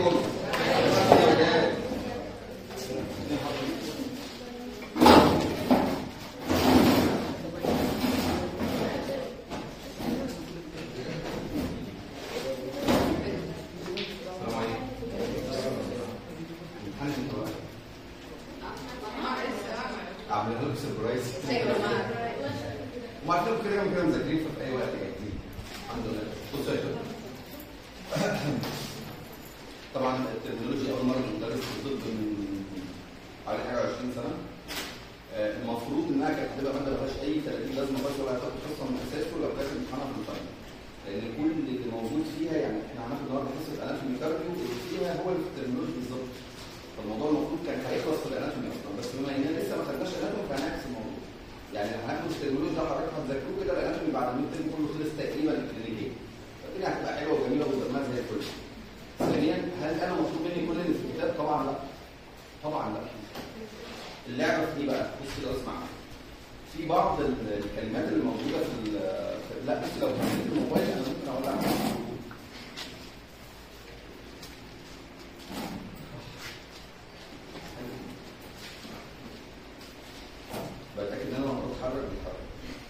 عليكم السلام عليكم امتحان انت بقى عامل لكم سربرايز وما عارفين كده كده مذاكرين في اي وقت جايين الحمد لله بصوا يا شباب طبعا التكنولوجيا اول مره ندرس في الطب من حوالي حاجه 20 سنه آه، المفروض انها كانت هتبقى ماده مالهاش اي 30 لازمه بس ولا هتاخد حصه من اساسه لو كانت امتحانها في الفاينل لان كل اللي موجود فيها يعني احنا هناخد النهارده حصه اناتومي كارديو اللي فيها هو اللي في الترمينولوجي بالظبط فالموضوع المفروض كان هيخلص في الاناتومي اصلا بس بما اننا لسه ما خدناش اناتومي فهنعكس الموضوع يعني هناخد الترمينولوجي ده حضرتك هتذاكروه كده الاناتومي بعد الميد ترم كله خلص تقريبا الكلينيكيه فالدنيا هتبقى حلوه وجميله وزمانها زي الفل ثانيا هل انا مطلوب مني كل اللي في الكتاب طبعا لا طبعا لا اللعبه في ايه بقى بص كده اسمع في بعض ال- الكلمات اللي موجوده في, ال- في لا بس لو كنت الموبايل انا ممكن اقول لك بتاكد ان انا لما بتحرك بتحرك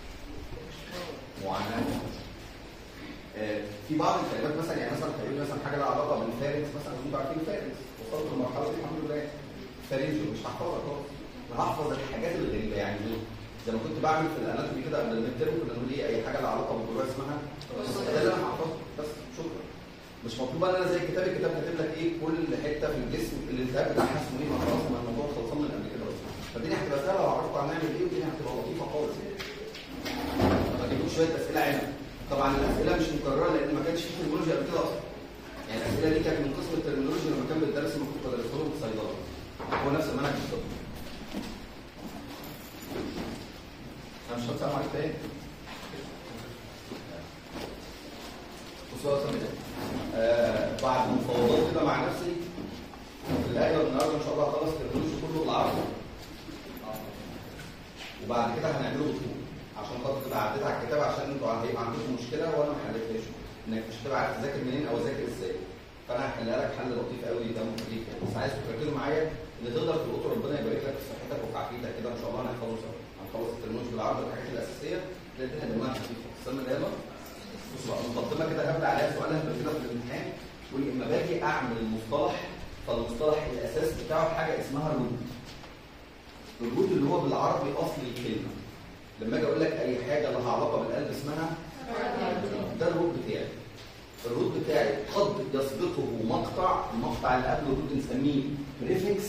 معاناه آه، في بعض الكلمات مثلا يعني مثلا هيقول مثلا حاجه لها علاقه بالفارنكس مثلا انتوا عارفين الفارنكس وصلت للمرحله دي الحمد لله فارنجي مش هحفظها خالص انا هحفظ الحاجات الغريبه يعني ايه زي ما كنت بعمل في الاناتومي كده قبل الميد ترم كنا نقول ايه اي حاجه لها علاقه بالجروح اسمها ده اللي انا هحفظه بس شكرا مش مطلوب ان انا زي الكتاب الكتاب كاتب لك ايه كل حته في الجسم الالتهاب بتاعها اسمه ايه ما خلاص ما الموضوع خلصان من قبل كده اصلا فالدنيا هتبقى سهله وهعرفكم هنعمل ايه والدنيا هتبقى لطيفه خالص ما تجيبوش شويه اسئله عنب طبعا الاسئله مش مكرره لان ما كانش في ترمينولوجيا قبل كده اصلا يعني الاسئله دي كانت من قسم الترمينولوجيا لما كان بيدرس المفروض بدرسه لهم في الصيدله هو نفس المنهج بالظبط انا مش هتسال عليك تاني بصوا يا سامي آه بعد مفاوضات كده مع نفسي في الآية النهارده ان شاء الله هخلص الترمينولوجي كله بالعربي وبعد كده هنعمله بطول عشان خاطر تبقى عديت على الكتاب عشان انتوا هيبقى عندكم مشكله وانا ما حلتهاش انك مش هتبقى عارف تذاكر منين او اذاكر ازاي فانا هحلها لك حل لطيف قوي دمه خفيف يعني. بس عايزكم تركزوا معايا ان تقدر تلقط ربنا يبارك لك في صحتك وفي عافيتك كده ان شاء الله هنحفظه سوا هنخلص الترمينولوجي بالعربي والحاجات الاساسيه تلاقي الدنيا دمها خفيف استنى يلا بص بقى مقدمه كده هبدا عليها سؤال هبدا كده في الامتحان ولما باجي اعمل المصطلح فالمصطلح الاساس بتاعه حاجه اسمها الروت الروت اللي هو بالعربي اصل الكلمه لما اجي اقول لك اي حاجه لها علاقه بالقلب اسمها ده الروت بتاعي الروت بتاعي قد يسبقه مقطع المقطع اللي قبله الروت نسميه بريفكس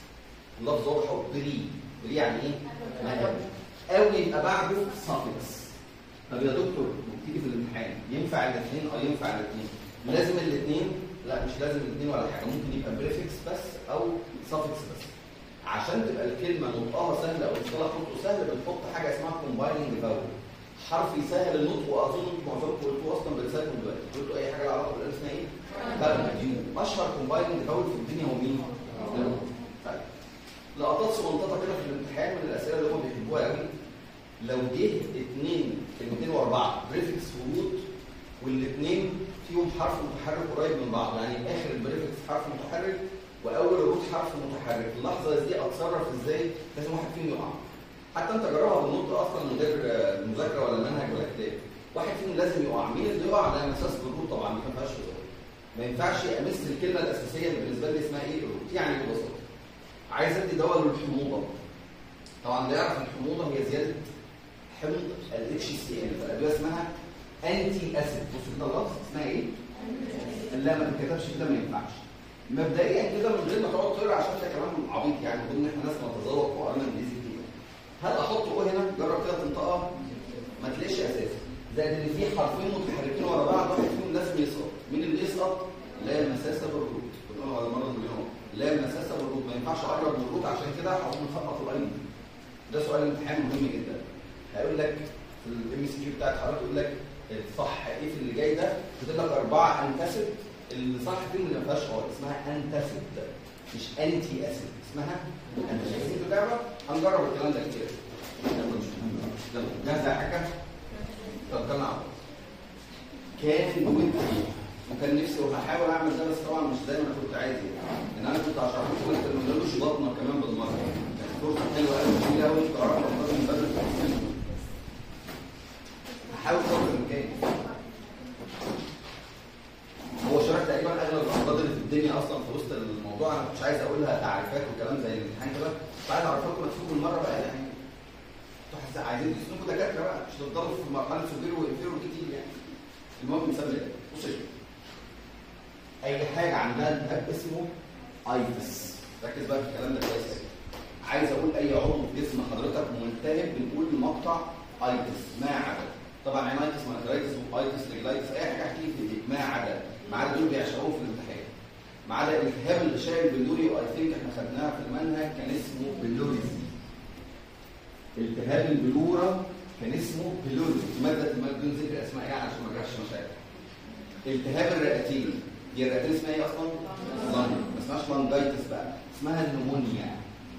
لفظ واضح بري بري يعني ايه؟ ما قبل او يبقى بعده سافكس طب يا دكتور بتيجي في الامتحان ينفع الاثنين اه ينفع الاثنين لازم الاثنين لا مش لازم الاثنين ولا حاجه ممكن يبقى بريفكس بس او سافكس بس عشان تبقى الكلمه نطقها سهل او اصطلاح نطقه سهل بنحط حاجه اسمها كومبايننج فاول حرف يسهل النطق واظن انتم معظمكم قلتوه اصلا بلسانكم دلوقتي قلتوا اي حاجه لها علاقه بالالف اسمها ايه؟ ترجمه اشهر كومبايننج فاول في الدنيا هو مين؟ طيب. لقطات صغنططه كده في الامتحان من الاسئله اللي هم بيحبوها قوي لو جه اثنين كلمتين ورا بعض بريفكس وروت والاثنين فيهم حرف متحرك قريب من بعض يعني اخر البريفكس حرف متحرك واول الروت حرف متحرك في اللحظه دي اتصرف ازاي لازم واحد فيهم يقع حتى انت جربها بالنطق اصلا من غير آه، مذاكره ولا منهج ولا كتاب واحد فيهم لازم يقع مين اللي يقع على مساس بالروت طبعا ما ينفعش هزار. ما ينفعش امس الكلمه الاساسيه اللي بالنسبه لي اسمها ايه الروت يعني ببساطه عايز ادي دواء للحموضه طبعا اللي يعرف الحموضه هي زياده حمض الاتش سي ال فالادويه اسمها انتي اسيد بص كده اللفظ اسمها ايه؟ لا ما تتكتبش كده ما ينفعش مبدئيا كده من غير ما تقعد تقرا عشان ده كلام عبيط يعني المفروض ان احنا ناس نتذوق وقرانا انجليزي كتير هل احط او هنا جرب كده تنطقها ما تلاقيش اساسا زائد ان في حرفين متحركين ورا بعض واحد فيهم لازم يسقط مين اللي يسقط؟ لا المساسه بالروت قلنا على مره مليون لا المساسه بالروت ما ينفعش اقرب من الروت عشان كده هقوم مخطط الاي ده سؤال امتحان مهم جدا هيقول لك في الام سي كيو بتاعت حضرتك يقول لك الصح ايه في اللي جاي ده كاتب لك اربعه انتسب الصح فيهم اللي ما فيهاش خالص اسمها انتسب مش انتي اسيد اسمها انتسب عايزين اللعبه هنجرب الكلام ده كتير يلا مش مهم. يلا جاهزه يا حاجه توكلنا على الله كان وينتري وكان نفسي وهحاول اعمل ده بس طبعا مش زي ما انا كنت عايز يعني ان انا كنت هشرح لكم انت ما نقولوش بطنه كمان بالمره كانت فرصه حلوه قوي جميله قوي انتوا تعرفوا الافكار من بدري هحاول قدر الامكان هو شرح تقريبا اغلب الامراض اللي في الدنيا اصلا في وسط الموضوع انا مش عايز اقولها تعريفات وكلام زي الامتحان كده بس عايز اعرف لكم تفوقوا بالمره بقى يعني انتوا عايزين تسلكوا دكاتره بقى مش تفضلوا في مرحله سوبر وانفيرو كتير يعني المهم مثال ايه بص اي حاجه عندها التهاب اسمه ايتس ركز بقى في الكلام ده كويس قوي عايز اقول اي عضو في جسم حضرتك ملتهب بنقول مقطع ايتس ما عدا طبعا عينيتس مانكرايتس وايتس ريجلايتس اي حاجه احكي في ما عدا ما عدا دول بيعشقوهم في الامتحان ما عدا الالتهاب اللي شايل بلوري واي ثينك احنا خدناها في المنهج كان اسمه بلوريزي التهاب البلوره كان اسمه بلوريزي ماده الماده بدون ذكر اسماء ايه عشان ما اجرحش مشاكل التهاب الرئتين دي الرئتين اسمها ايه اصلا؟ لانج ما اسمهاش لانجايتس بقى اسمها النمونيا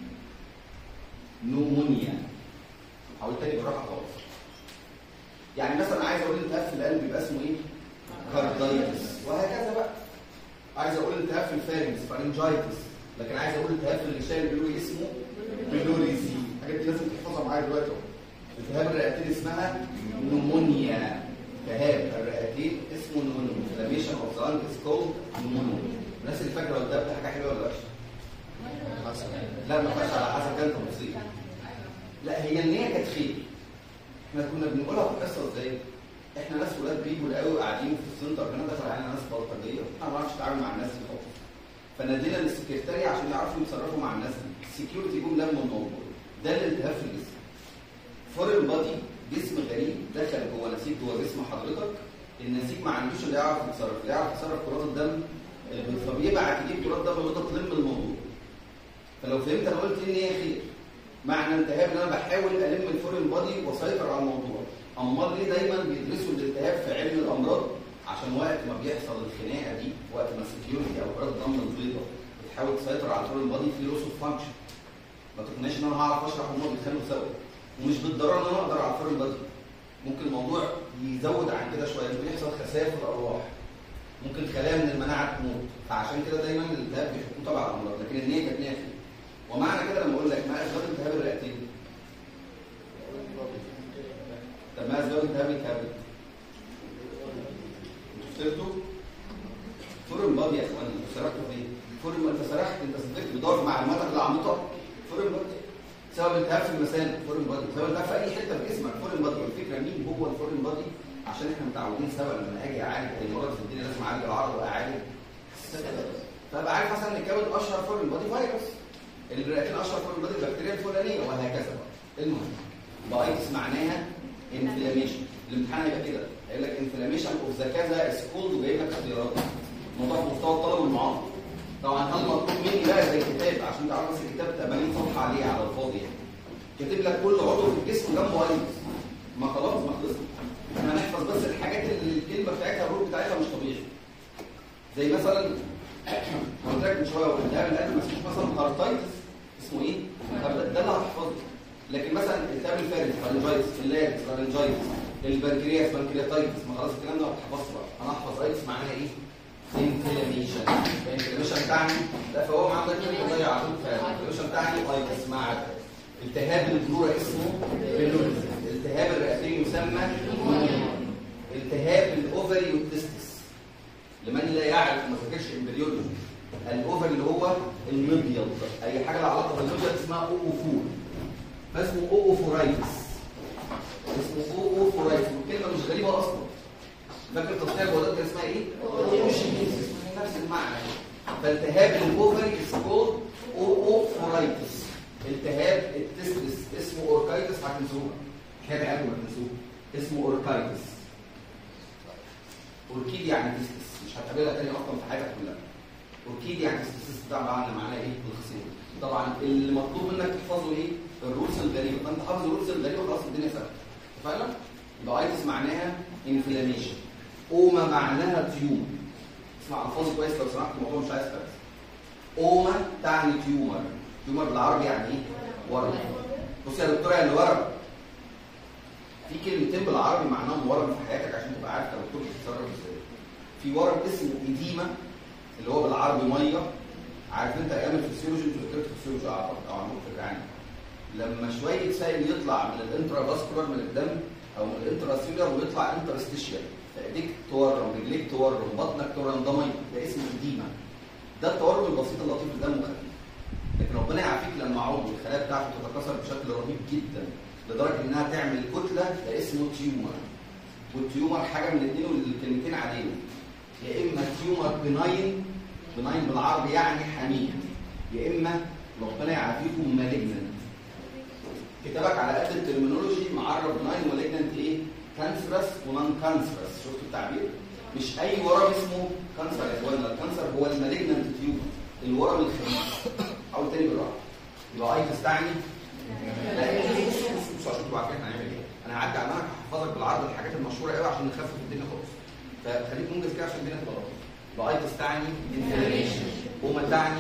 نمونيا هقول تاني بالراحه خالص يعني مثلا عايز اقول التهاب في القلب يبقى اسمه ايه؟ كاردايتس وهكذا بقى عايز اقول التهاب في الفارنجس فارنجايتس لكن عايز اقول التهاب في الغشاء البلوري اسمه بلوريزي الحاجات دي لازم تحفظها معايا دلوقتي اهو التهاب الرئتين اسمها نمونيا التهاب الرئتين اسمه نمونيا inflammation of the lung is called pneumonia الناس اللي فاكره ولا ده حاجه حلوه ولا وحشه؟ لا ما فيهاش على حسب كانت تفاصيل لا هي النيه كانت خير احنا كنا بنقولها في القصه ازاي؟ احنا ناس ولاد بيجوا قوي قاعدين في السنتر هنا دخل علينا ناس بلطجيه احنا ما بنعرفش نتعامل مع الناس دي خالص فنادينا للسكرتاري عشان يعرفوا يتصرفوا مع الناس دي السكيورتي جم لموا الموضوع ده الالتهاب في الجسم فورين بادي جسم غريب دخل جوه نسيج جوه جسم حضرتك النسيج ما عندوش اللي يعرف يتصرف اللي يعرف يتصرف كرات الدم فبيبعت يجيب كرات دم ويقدر تلم الموضوع فلو فهمت انا قلت ان هي خير معنى التهاب ان انا بحاول الم الفورين بادي واسيطر على الموضوع امال ليه دايما بيدرسوا الالتهاب في علم الامراض عشان وقت ما بيحصل الخناقه دي وقت ما السكيورتي او كرات الدم البيضاء بتحاول تسيطر على الفورين بادي في لوس اوف فانكشن ما تقنعش ان انا هعرف اشرح وهم بيتخانقوا سوا ومش بالضروره ان انا اقدر على الفورين بادي ممكن الموضوع يزود عن كده شويه ممكن يحصل خسائر في الارواح ممكن خلايا من المناعه تموت فعشان كده دايما الالتهاب بيحكموا طبعا على الامراض لكن النيه كانت نيه ومعنى كده لما اقول لك ما اسباب التهاب الرئتين طب ما اسباب التهاب الكبد انتوا فطرتوا فورم بادي يا اخواني انتوا سرحتوا فين فورم انت سرحت انت صدقت بتدور في معلوماتك العميقه فورم بادي سبب التهاب في المثانه فورين بادي سبب التهاب في اي حته في جسمك فورين بادي الفكره مين هو الفورين بادي عشان احنا متعودين سوا لما اجي اعالج اي مرض في الدنيا لازم اعالج العرض واعالج فابقى عارف مثلا ان الكبد اشهر فورين بادي فيروس الرئتين اشهر فورين بادي البكتيريا الفلانيه وهكذا بقى المهم بايتس معناها انفلاميشن الامتحان هيبقى كده هيقول لك انفلاميشن اوف ذا كذا از كولد وجايب لك اختيارات الموضوع في مستوى الطلب والمعامله طبعا هل مطلوب مني بقى زي الكتاب عشان تعرف بس الكتاب 80 صفحه عليه على الفاضي يعني كاتب لك كل عضو في الجسم جنبه ايتس ما خلاص ما خلصنا احنا هنحفظ بس الحاجات اللي الكلمه بتاعتها الروح بتاعتها مش طبيعي زي مثلا قلت لك من شويه التهاب القلب ما اسموش مثلا هارتايتس اسمه ايه؟ ده اللي هتحفظه لكن مثلا التهاب الفارنج فارنجايتس اللارنكس فارنجايتس البنكرياس بنكرياتايتس ما خلاص الكلام ده ما اتحفظش بقى انا احفظ ايتس معناها ايه؟ انفلاميشن الانفلاميشن بتاعني لا فهو معاه ده كده ضيع على طول فالانفلاميشن بتاعني ايتس مع التهاب الجروره اسمه بلوريز التهاب الرئتين يسمى التهاب الاوفري والتستس لمن لا يعرف ما فاكرش امبريولوجي الاوفر اللي هو المبيض اي حاجه لها علاقه بالمبيض اسمها اوفور فاسمه اوفورايتس اسمه اوفورايتس والكلمه مش غريبه اصلا فاكر تصنيع البوادات كان اسمها ايه؟ اوشيميز نفس المعنى فالتهاب الاوفري اسمه اوفورايتس التهاب التستس اسمه اوركايتس هتنسوها حاجه قبل ما تنسوها اسمه اوركايتس اوركيد يعني تستس مش هتقابلها تاني اصلا في حياتك كلها اوركيد يعني تستس طبعا معناه ايه بالخصيص طبعا اللي مطلوب منك تحفظه ايه الرولز الغريبه فانت حافظ الرولز الغريبه خلاص الدنيا سهله فعلا يبقى ايتس معناها انفلاميشن اوما معناها تيوم اسمع الفاظ كويس لو سمحت الموضوع مش عايز فرز اوما تعني تيومر تيومر بالعربي يعني ايه ورم بص يا دكتوره اللي ورم في كلمتين بالعربي معناهم ورم في حياتك عشان تبقى عارف الدكتور بتتصرف ازاي في ورم اسمه ايديما اللي هو بالعربي ميه عارف انت ايام الفسيولوجي انتوا ذاكرت الفسيولوجي اعتقد او عندكم فكره عنه لما شويه سائل يطلع من الانترا فاسكولار من الدم او من الانترا سيلر ويطلع انترستيشيال فايديك تورم رجليك تورم بطنك تورم ده ميه ده اسمه ايديما ده التورم البسيط اللطيف اللي دمه خفيف لكن ربنا يعافيك لما عضو الخلايا بتاعته تتكاثر بشكل رهيب جدا لدرجه انها تعمل كتله ده اسمه تيومر والتيومر حاجه من الاثنين والكلمتين عليه يا اما تيومر بناين بناين بالعربي يعني حميد يا اما ربنا يعافيكم مالجننت كتابك على قد الترمينولوجي معرف بناين ومالجننت ايه؟ كانسرس ونون كانسرس شفتوا التعبير؟ مش اي ورم اسمه كانسر يا اخوانا الكانسر هو المالجننت تيومر الورم الخبيث او تاني بالراحه يبقى اي تستعني لا مش عشان تبقوا عارفين هنعمل ايه انا هعدي على المنهج هحفظك بالعرض الحاجات المشهوره قوي عشان نخفف الدنيا خالص فخليك منجز كده عشان الدنيا تبقى لطيفه يبقى اي تستعني انفلاميشن وما تعني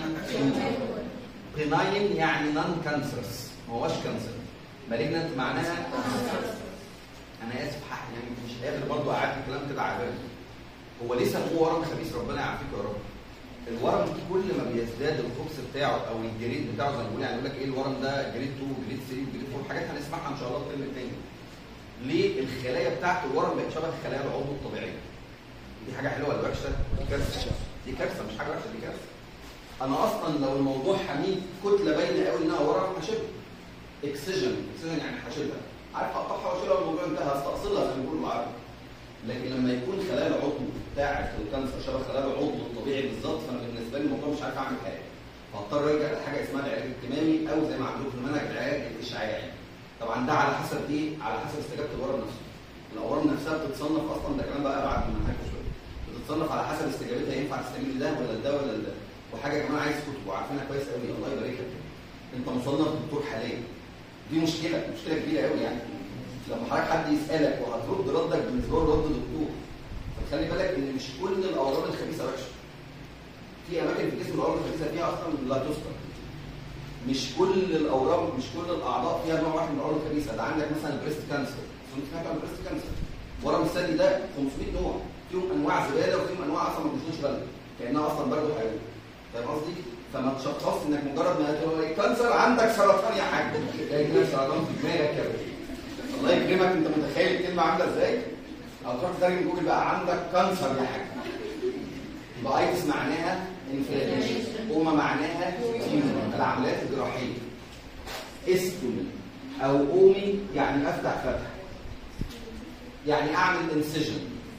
بناين يعني نون كانسرس ما هوش كانسر مالجنت معناها انا اسف حق يعني مش قادر برضه اعدي الكلام كده عابر هو ليه سموه ورم خبيث ربنا يعافيك يا رب الورم كل ما بيزداد الخبث بتاعه او الجريد بتاعه زي ما بيقول يعني يقول لك ايه الورم ده جريد 2 جريد 3 جريد 4 حاجات هنسمعها ان شاء الله الترم الثاني ليه الخلايا بتاعت الورم بقت شبه خلايا العضو الطبيعيه دي حاجه حلوه ولا وحشه دي كارثه دي كارثه مش حاجه وحشه دي كارثه انا اصلا لو الموضوع حميد كتله باينه قوي انها ورم هشيلها اكسجن اكسجن يعني هشيلها عارف هقطعها واشيلها والموضوع انتهى هستأصلها زي ما بيقولوا بالعربي لكن لما يكون خلايا العضو بتاعت الكانسر شبه خلايا العضو الطبيعي بالظبط فانا بالنسبه لي الموضوع مش عارف اعمل حاجه فاضطر ارجع لحاجه اسمها العلاج الكمامي او زي ما عندكم في المنهج العلاج الاشعاعي طبعا ده على حسب ايه؟ على حسب استجابه الورم نفسه الاورام نفسها بتتصنف اصلا ده كلام بقى ابعد من المنهج شويه بتتصنف على حسب استجابتها ينفع تستجيب لده ولا ده ولا ده وحاجه كمان عايز تبقوا عارفينها كويس قوي الله يبارك لك انت مصنف دكتور حاليا دي مشكله مشكله كبيره قوي يعني لما حضرتك حد يسالك وهترد ردك بالنسبه له رد دكتور فخلي بالك ان مش كل الاورام الخبيثه وحشه في اماكن في الجسم الاورام الخبيثه فيها اصلا لا تذكر مش كل الاورام مش كل الاعضاء فيها نوع واحد من الاورام الخبيثه ده عندك مثلا البريست كانسر سمعت عن البريست كانسر ورم الثدي ده 500 نوع فيهم انواع زباله وفيهم انواع اصلا ما بيشوفوش بالك كانها اصلا برضه حيوان فاهم قصدي؟ فما تشخصش انك مجرد ما تقول كانسر عندك سرطان يا حاج جاي لك سرطان في دماغك يا باشا الله يكرمك انت متخيل الكلمه عامله ازاي؟ او تروح تترجم جوجل بقى عندك كانسر يا حاج يبقى ايتس معناها انفلاميشن اوما معناها تيومر العمليات الجراحيه استومي او اومي يعني افتح فتح يعني اعمل انسجن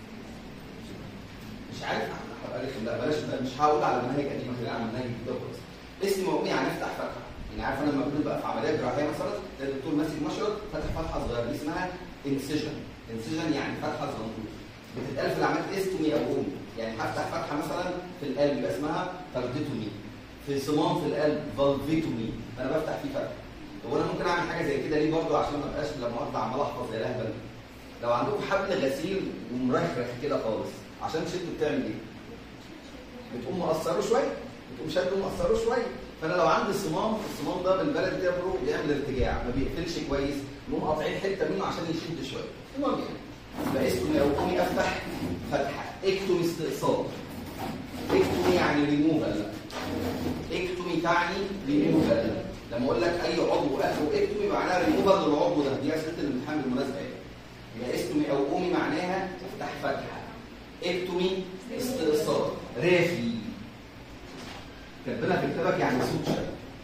مش عارف لا بلاش مش هقول على مناهج قديمه خلينا على مناهج جديده خالص اسم اومي يعني افتح فتحه يعني عارف انا لما بقى في عمليه جراحيه مثلا تلاقي الدكتور ماسك مشرط فتح فتحه صغيره دي اسمها انسجن انسجن يعني فتحه صغيره بتتقال في العمليات استومي او اومي يعني هفتح فتحه مثلا في القلب يبقى اسمها فالديتومي في صمام في القلب فالفيتومي انا بفتح فيه فتحه طب انا ممكن اعمل حاجه زي كده ليه برضه عشان ما ابقاش لما افضل عمال احفظ زي الاهبل لو عندكم حبل غسيل ومرخرخ كده خالص عشان تشده بتعمل ايه؟ بتقوم مقصره شويه بتقوم شده مقصره شويه فانا لو عندي صمام الصمام ده بالبلد كده برو بيعمل ارتجاع ما بيقفلش كويس نقوم قاطعين حته منه عشان يشد شويه المهم يعني يبقى اسمه لو قومي افتح فتحه اكتومي استئصال اكتومي يعني ريموفال اكتومي تعني ريموفال لما اقول لك اي عضو اخره اكتومي معناها ريموفال للعضو ده دي اسئله الامتحان بالمناسبه يعني يبقى استومي او قومي معناها افتح فتحه اكتومي استئصال رافي كاتبينها في كتابك يعني سوتشر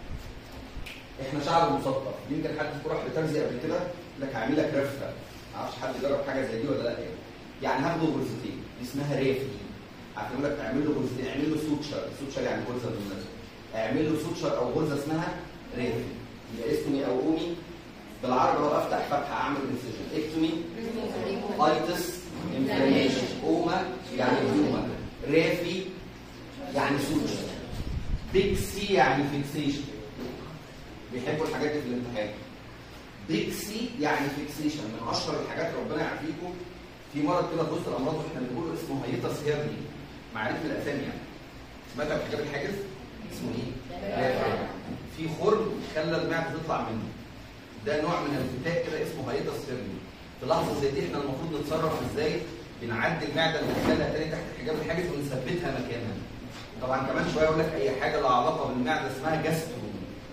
احنا شعب مسطح يمكن حد يروح بترزي قبل كده لك هعمل لك رفه ما اعرفش حد جرب حاجه زي دي ولا لا يعني يعني هاخده غرزتين دي اسمها رافي هتقول لك اعمل له غرزتين اعمل له سوتشر سوتشر يعني غرزه بالمناسبه اعمل له سوتشر او غرزه اسمها رافي يبقى اسمي او قومي بالعربي لو افتح فتحه اعمل انسجن اكتومي ايتس انفلاميشن اوما يعني هيوما رافي يعني سوتشر بيكسي يعني فيكسيشن بيحبوا الحاجات دي في الامتحان بيكسي يعني فيكسيشن من اشهر الحاجات ربنا يعافيكم في مرض كده في وسط الامراض واحنا بنقوله اسمه هيتس هيرني معرفه الاسامي يعني سمعت عن حجاب الحاجز اسمه ايه؟ في خرم خلى المعده تطلع منه ده نوع من الفتاء كده اسمه هيتس هيرني في لحظه زي دي احنا المفروض نتصرف ازاي بنعدي المعده اللي نخليها تاني تحت حاجات الحاجز ونثبتها مكانها طبعا كمان شويه اقول لك اي حاجه لها علاقه بالمعده اسمها جاسترو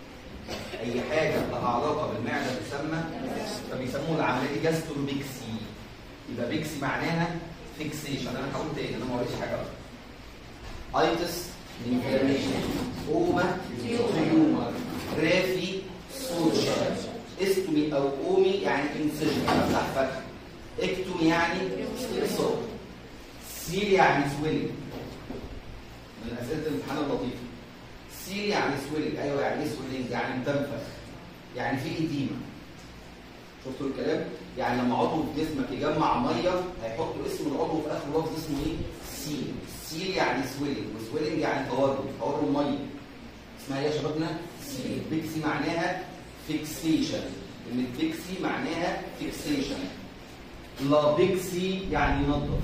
اي حاجه لها علاقه بالمعده تسمى فبيسموه العمليه دي جاسترو بيكسي يبقى بيكسي معناها فيكسيشن انا هقول تاني انا ما قلتش حاجه بقى ايتس انفلاميشن اوما تيومر رافي سوشيال استومي او اومي يعني انسجن افتح فتح اكتومي يعني استئصال سيل يعني سويلنج من اسئله الامتحان اللطيفه سيل يعني سويلنج ايوه يعني ايه سويلنج يعني متنفخ يعني في اديمه شفتوا الكلام يعني لما عضو في جسمك يجمع ميه هيحطوا اسم العضو في اخر لفظ اسمه ايه سيل سيل يعني سويلنج وسويلنج يعني تورم تورم ميه اسمها ايه يا شبابنا سيل بيكسي معناها فيكسيشن ان البيكسي معناها فيكسيشن لا بيكسي يعني ينظف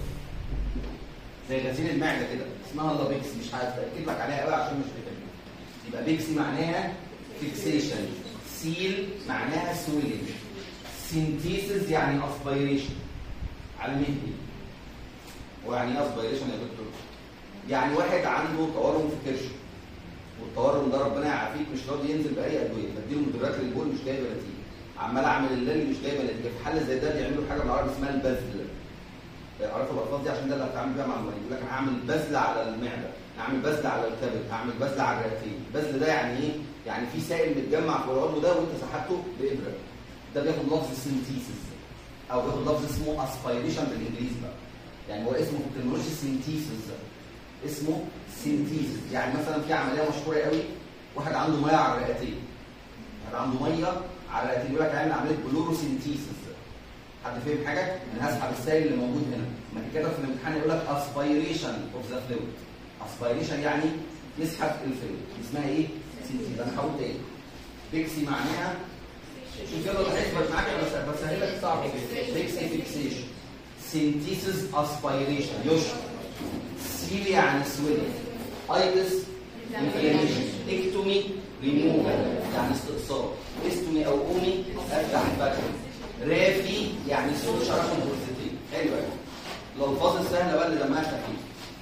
زي غسيل المعده كده اسمها لا بيكسي مش هتاكد لك عليها قوي عشان مش فاكر يبقى بيكسي معناها فيكسيشن سيل معناها سويلنج سينتيسيس يعني اسبيريشن على المهدي ويعني ايه اسبيريشن يا دكتور يعني واحد عنده تورم في كرشه والتورم ده ربنا يعافيك مش راضي ينزل باي ادويه بديله مدرات للبول مش جايبه نتيجه عمال اعمل اللي مش جايبه نتيجه في حل زي ده بيعملوا حاجه بالعربي اسمها البذل عرفوا الالفاظ دي عشان ده اللي هتعامل بيها مع المريض يقول لك انا هعمل بذل على المعده هعمل بذل على الكبد هعمل بذل على الرئتين البذل ده يعني ايه يعني في سائل متجمع في العضو ده وانت سحبته بابره ده بياخد لفظ سينتيسيس او بياخد لفظ اسمه اسبيريشن بالانجليزي بقى يعني هو اسمه في التكنولوجيا سينتيسيس اسمه سينتيسيس يعني مثلا في عمليه مشهوره قوي واحد عنده ميه على الرئتين واحد عنده ميه على الرئتين يقول لك هيعمل عمليه بلوروسينتيسيس حد فاهم حاجه؟ انا هسحب السائل اللي موجود هنا ما كده في الامتحان يقول لك اسبيريشن اوف ذا فلويد اسبيريشن يعني يسحب الفلويد اسمها ايه؟ سينتيسيس انا هقول تاني بيكسي معناها شوف يلا اللي هيثبت معاك انا بسهل لك صعب بيكسي فيكسيشن سينتيسيس اسبيريشن يشرب سيل يعني سويلنج ايدس انفلاميشن اكتومي ريموفال يعني استئصال استومي او اومي افتح فتح رافي يعني صوت شرف البروستاتين حلو قوي الالفاظ السهله بقى اللي دمها خفيف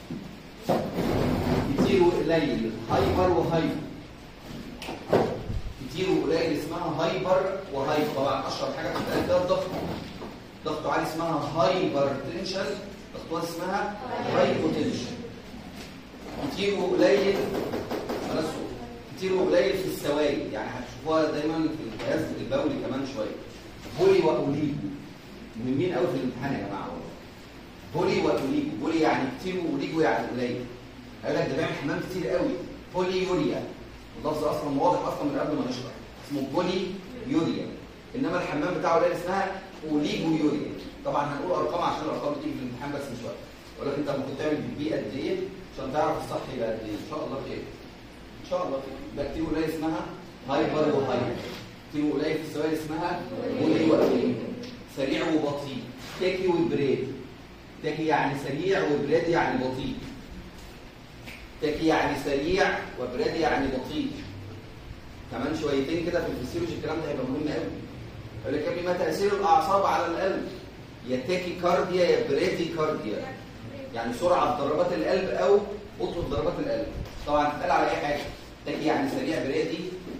كتير وقليل هايبر وهايبر كتير وقليل اسمها هايبر وهايبر طبعا اشهر حاجه بتتقال ده الضغط ضغط عالي اسمها هايبر تنشن ضغط اسمها هايبوتنشن كتير وقليل بلاش كتير وقليل في السوائل يعني هتشوفوها دايما في الجهاز البولي كمان شويه بولي واوليجو مهمين قوي في الامتحان يا جماعه والله بولي واوليجو بولي يعني كتير واوليجو يعني قليل هيقول لك ده بيعمل حمام كتير قوي بولي يوريا اللفظ اصلا واضح اصلا من قبل ما نشرح اسمه بولي يوريا انما الحمام بتاعه قليل اسمها اوليجو يوريا طبعا هنقول ارقام عشان الارقام بتيجي في الامتحان بس مش وقت يقول لك انت ممكن تعمل بي قد ايه عشان تعرف الصح يبقى قد ايه ان شاء الله خير ان شاء الله خير يبقى كتير قليل اسمها هايبر وهايبر كتير قليل في السؤال اسمها بولي وقليل سريع وبطيء تاكي وبريد تاكي يعني سريع وبريد يعني بطيء تاكي يعني سريع وبريد يعني بطيء كمان شويتين كده في الفسيولوجي الكلام ده هيبقى مهم قوي يقول لك يا ابني ما تاثير الاعصاب على القلب يا تاكي كارديا يا بريدي كارديا يعني سرعه في ضربات القلب او بطء في ضربات القلب طبعا تتقال على اي حاجه تاكي يعني سريع بريدي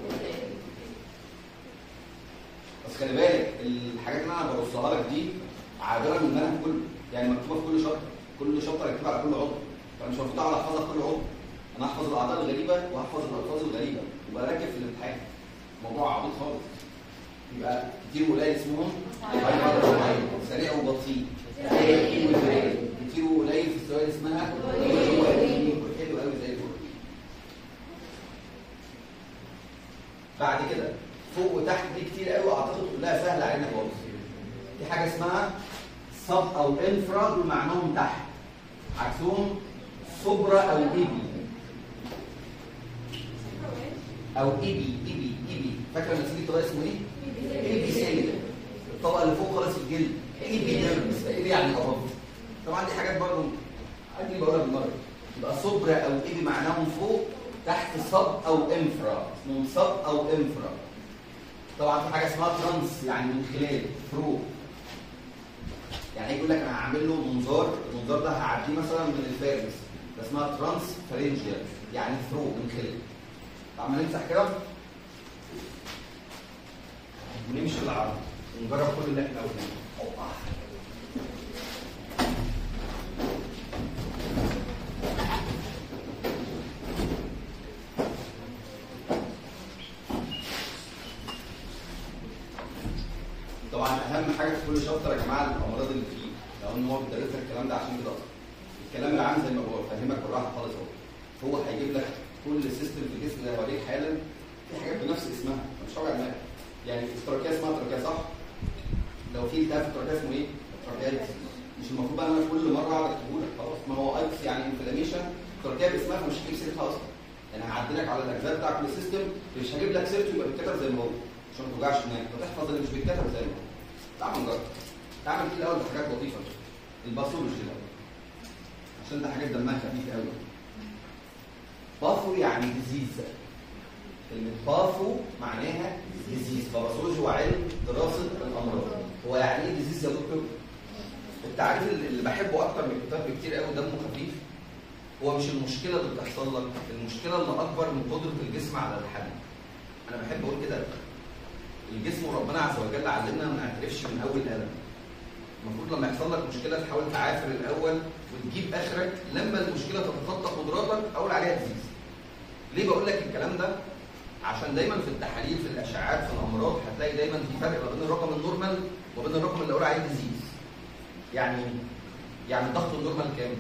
بس خلي بالك الحاجات اللي انا برصها لك دي عابره من المنهج كله يعني مكتوبه في كل شابتر كل شابتر مكتوب على كل عضو فمش المفروض اقعد احفظها كل عضو انا احفظ الاعضاء الغريبه واحفظ الالفاظ الغريبه يبقى راكب في الامتحان موضوع عبيط خالص يبقى كتير وقليل اسمهم سريع وبطيء تاكي وبريد كتير وقليل في السؤال اسمها حلو قوي زي الفل بعد كده فوق وتحت دي كتير قوي اعتقد كلها سهله علينا خالص دي حاجه اسمها سب او انفرا دول معناهم تحت عكسهم سوبرا او ايبي او ايبي ايبي ايبي فاكره نسيج الطبقه اسمه ايه؟ ايبي سيل الطبقه اللي فوق خالص الجلد ايبي نيرفس ايبي يعني قرب طبعا دي حاجات برضه ادي بقولها بالمره يبقى سوبرا او ايبي معناهم فوق تحت سب او انفرا اسمهم سب او انفرا طبعا في حاجه اسمها ترانس يعني من خلال ثرو يعني هيجي يقول لك انا هعمل له منظار المنظار ده هعديه مثلا من الفارس ده اسمها ترانس فارنجيال يعني ثرو من خلال تعال نمسح كده ونمشي بالعرض ونجرب كل اللي احنا قلناه أوبا. طبعا اهم حاجه في كل شابتر يا جماعه الامراض اللي فيه لو ان هو بيدرس لك الكلام ده عشان كده اصلا الكلام اللي عامل زي ما هو فاهمك بالراحه خالص اهو هو هيجيب لك كل سيستم في الجسم اللي هوريك حالا في حاجات بنفس اسمها مش وجع دماغ يعني التركيه اسمها تركيه صح؟ لو في التهاب في التركيه اسمه ايه؟ تركيايتس مش المفروض بقى انا كل مره اقعد اكتبه لك خلاص ما هو ايتس يعني انفلاميشن التركيه باسمها فمش هجيب سيرتها اصلا يعني هعدي لك على الاجزاء بتاع كل سيستم مش هجيب لك سيرته يبقى بيتكتب زي ما هو عشان ما توجعش دماغك وتحفظ اللي مش بيتكتب زي ما هو تعال نجرب تعمل فيه الاول بحاجات لطيفه الباثولوجي الاول عشان ده حاجات دمها خفيف قوي باثو يعني ديزيز كلمة باثو معناها ديزيز فباثولوجي هو علم دراسة الأمراض هو يعني إيه ديزيز يا دكتور؟ التعريف اللي بحبه أكتر من الكتاب بكتير قوي دمه خفيف هو مش المشكلة اللي بتحصل لك المشكلة اللي أكبر من قدرة الجسم على الحل أنا بحب أقول كده الجسم وربنا عز وجل علمنا ما نعترفش من أول ألم المفروض لما يحصل لك مشكلة تحاول تعافر الأول وتجيب آخرك لما المشكلة تتخطى قدراتك أقول عليها ديزيز ليه بقول لك الكلام ده؟ عشان دايما في التحاليل في الاشعاعات في الامراض هتلاقي دايما في فرق ما بين الرقم النورمال وبين الرقم اللي اقول عليه ديزيز. يعني يعني الضغط النورمال كام؟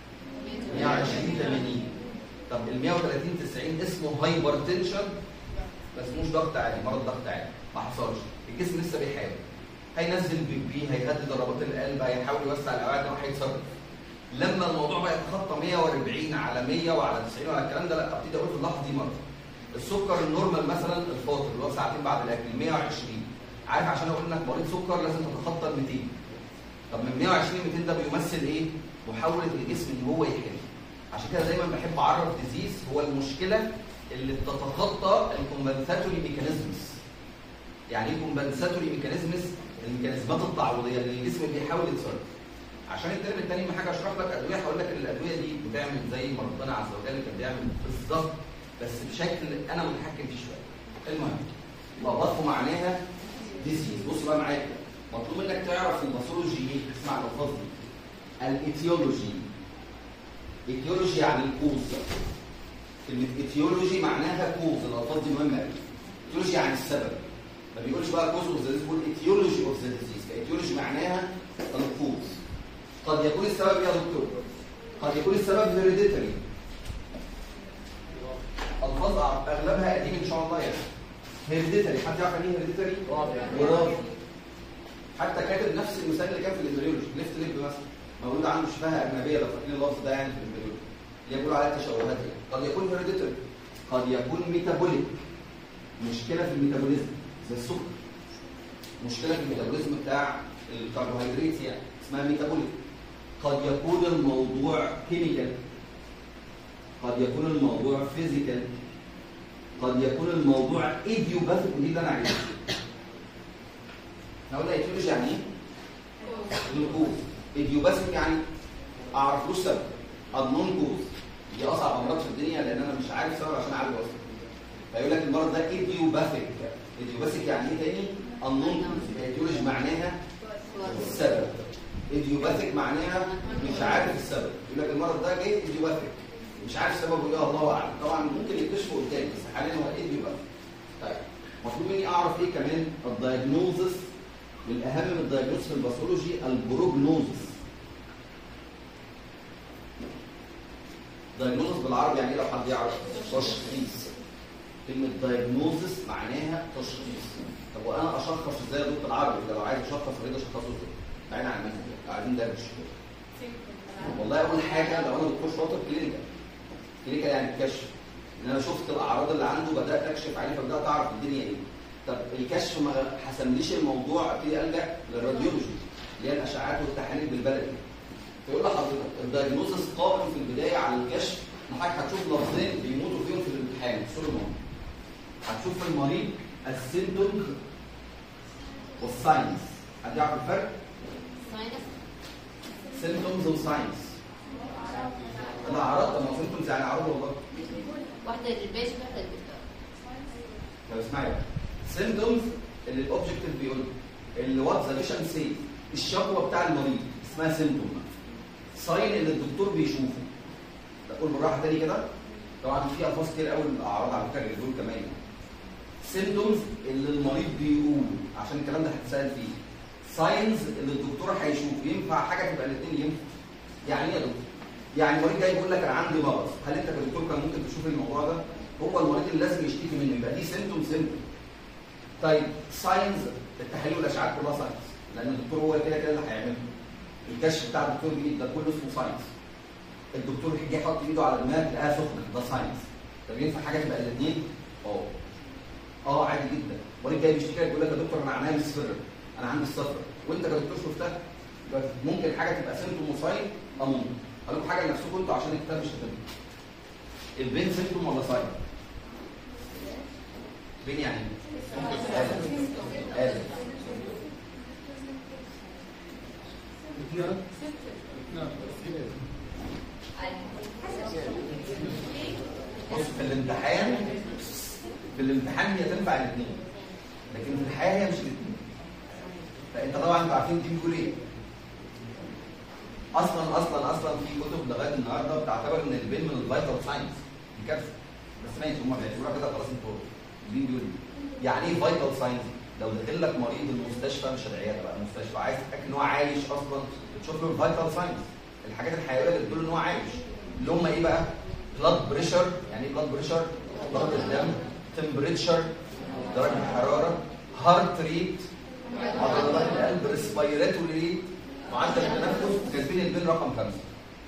120 80 طب ال 130 90 اسمه هايبر تنشن ما اسموش ضغط عالي مرض ضغط عالي ما حصلش الجسم لسه بيحاول هينزل بي بي هيهدي ضربات القلب هيحاول يوسع الاوعيه انه هيتصرف لما الموضوع بقى يتخطى 140 على 100 وعلى 90 وعلى الكلام ده لا ابتدي اقول في اللحظه دي مرض السكر النورمال مثلا الفاطر اللي هو ساعتين بعد الاكل 120 عارف عشان اقول انك مريض سكر لازم تتخطى ال 200 طب من 120 ل 200 ده بيمثل ايه؟ محاوله الجسم ان هو يحل عشان كده دايما بحب اعرف ديزيز هو المشكله اللي بتتخطى الكومبنساتوري ميكانيزمز يعني ايه كومبنساتوري ميكانيزمز؟ الميكانيزمات التعويضيه اللي الجسم بيحاول يتصرف عشان الترم الثاني لما حاجه اشرح لك ادويه هقول لك ان الادويه دي بتعمل زي ما ربنا عز وجل كان بيعمل بالظبط بس بشكل انا متحكم فيه شويه. المهم لخبطه معناها ديزيز بص بقى معايا كده. مطلوب منك تعرف الباثولوجي ايه؟ اسمع الالفاظ دي. الايتيولوجي. ايتيولوجي يعني الكوز. كلمة ايتيولوجي معناها كوز، الالفاظ دي مهمة قوي. ايتيولوجي يعني السبب. ما بيقولش بقى كوز اوف ذا ديزيز بيقول ايتيولوجي اوف ذا ديزيز، فايتيولوجي معناها الكوز. قد يكون السبب يا دكتور قد يكون السبب هيريديتري الفاظ اغلبها قديم ان شاء الله يعني هيريديتري حد يعرف يعني ايه هيريديتري؟ وراثي حتى كاتب نفس المثال اللي كان في الامبريولوجي ليفت ليب مثلا موجود عنده شفاهه اجنبيه لو فاكرين اللفظ ده يعني في الامبريولوجي اللي يقول عليها تشوهات قد يكون هيريديتري قد يكون ميتابوليك مشكله في الميتابوليزم زي السكر مشكله في الميتابوليزم بتاع الكربوهيدرات يعني اسمها ميتابوليك قد يكون الموضوع كيميكال قد يكون الموضوع فيزيكال قد يكون الموضوع ايديوباثيك ودي اللي انا عايزها احنا قلنا ايديولوجي يعني ايه؟ الكوز ايديوباثيك يعني اعرف له السبب النون كوز دي اصعب امراض في الدنيا لان انا مش عارف سبب عشان اعالجه اصلا فيقول لك المرض ده ايديوباثيك ايديوباثيك يعني ايه تاني؟ النون كوز ايديولوجي معناها السبب ايديوباثيك معناها مش عارف السبب يقول لك المرض ده جه ايديوباثيك مش عارف سببه ايه الله اعلم طبعا ممكن يكتشفه قدام بس حاليا هو ايديوباثيك طيب مطلوب مني اعرف ايه كمان الدايجنوزس والاهم من الدايجنوزس في الباثولوجي البروجنوزس دايجنوزس بالعربي يعني ايه لو حد يعرف تشخيص كلمة دايجنوزس معناها تشخيص طب وانا اشخص ازاي يا دكتور عربي لو عايز اشخص مريض اشخصه ازاي؟ بعيد عن المنهج لو عايزين ده مش والله اول حاجه لو انا دكتور شاطر كلينيكال كلينيكال يعني الكشف ان انا شفت الاعراض اللي عنده بدات اكشف عليه فبدات اعرف الدنيا ايه طب الكشف ما حسمليش الموضوع ابتدي الجا للراديولوجي اللي هي الاشعاعات والتحاليل بالبلدي فيقول لحضرتك الدايجنوزس قائم في البدايه على الكشف حضرتك هتشوف لفظين بيموتوا فيهم في الامتحان الصوره المهم هتشوف في المريض السيمتومز والساينس حد يعرف الفرق؟ سيمتومز وساينز الاعراض طب ما سيمتومز يعني اعراض والله واحدة للبيش واحدة للدكتور طب اسمعي سيمتومز اللي الاوبجكتيف بيقول اللي وات ذا بيشنت سي الشكوى بتاع المريض اسمها سيمتوم ساين اللي الدكتور بيشوفه اقول بالراحه تاني كده طبعا في الفاظ كتير قوي الاعراض على فكره اللي دول كمان سيمتومز اللي المريض بيقوله عشان الكلام ده هتسال فيه ساينز اللي الدكتور هيشوف ينفع حاجه تبقى الاثنين ينفع يعني ايه يا دكتور؟ يعني المريض جاي يقول لك انا عندي مرض هل انت كدكتور كان ممكن تشوف الموضوع ده؟ هو المريض اللي لازم يشتكي منه يبقى دي سيمتوم سيمتوم طيب ساينز التحاليل والاشعاعات كلها ساينز لان الدكتور هو كده كده اللي هيعمله الكشف بتاع الدكتور بايد ده كله اسمه ساينس الدكتور جه يحط ايده على دماغك لقاها سخنه ده ساينس طب ينفع حاجه تبقى الاثنين؟ اه اه عادي جدا المريض جاي بيشتكي لك يقول لك يا دكتور انا عينيا مصفرة انا عندي الصفرة وانت كدكتور شفتها بس ممكن حاجه تبقى سيمتوم وساين اه ممكن هقول لكم حاجه لنفسكم انتوا عشان الكتاب مش هتبقى البين سيمتوم ولا ساين؟ بين يعني ايه؟ آدم. بص في الامتحان في الامتحان هي تنفع الاثنين لكن في الحياه هي مش الاثنين فانت طبعا انتوا عارفين دي بيقول ايه اصلا اصلا اصلا في كتب لغايه النهارده بتعتبر ان البين من الفيتال ساينس دي كارثه بس ماشي هم بيعتبروها كده خلاص انتوا دي بيقول إيه؟ يعني ايه فيتال ساينس لو دخل لك مريض المستشفى مش العياده بقى المستشفى عايز تتاكد ان هو عايش اصلا تشوف له الفيتال ساينس الحاجات الحيويه اللي بتدل ان هو عايش اللي هم ايه بقى؟ بلاد بريشر يعني ايه بلاد بريشر؟ ضغط الدم تمبريتشر درجه الحراره هارت ريت عضلات القلب ريسبيراتوري ريت معدل التنفس كاتبين البين رقم خمسه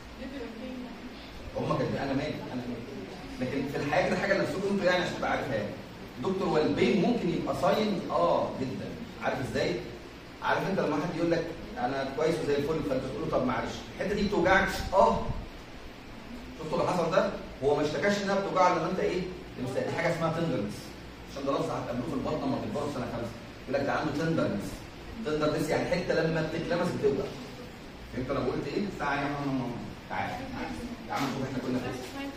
هم كاتبين انا مالي انا مالي لكن في الحياه كده حاجه لنفسكم انتوا يعني عشان تبقى عارفها يعني دكتور والبين ممكن يبقى ساين اه جدا عارف ازاي؟ عارف انت لما حد يقول لك انا كويس وزي الفل فانت تقول له طب معلش الحته دي بتوجعك اه شفتوا اللي حصل ده؟ هو ما اشتكاش انها بتوجعه لما انت ايه؟ دي حاجه اسمها تندرنس عشان ده لفظ هتقابلوه في البطن لما تكبروا في سنه خمسه يقول لك ده عنده تندرنس تندرنس يعني حته لما بتتلمس بتوجع فهمت انا قلت ايه؟ تعالى يا عم تعالى يا عم شوف احنا كنا فين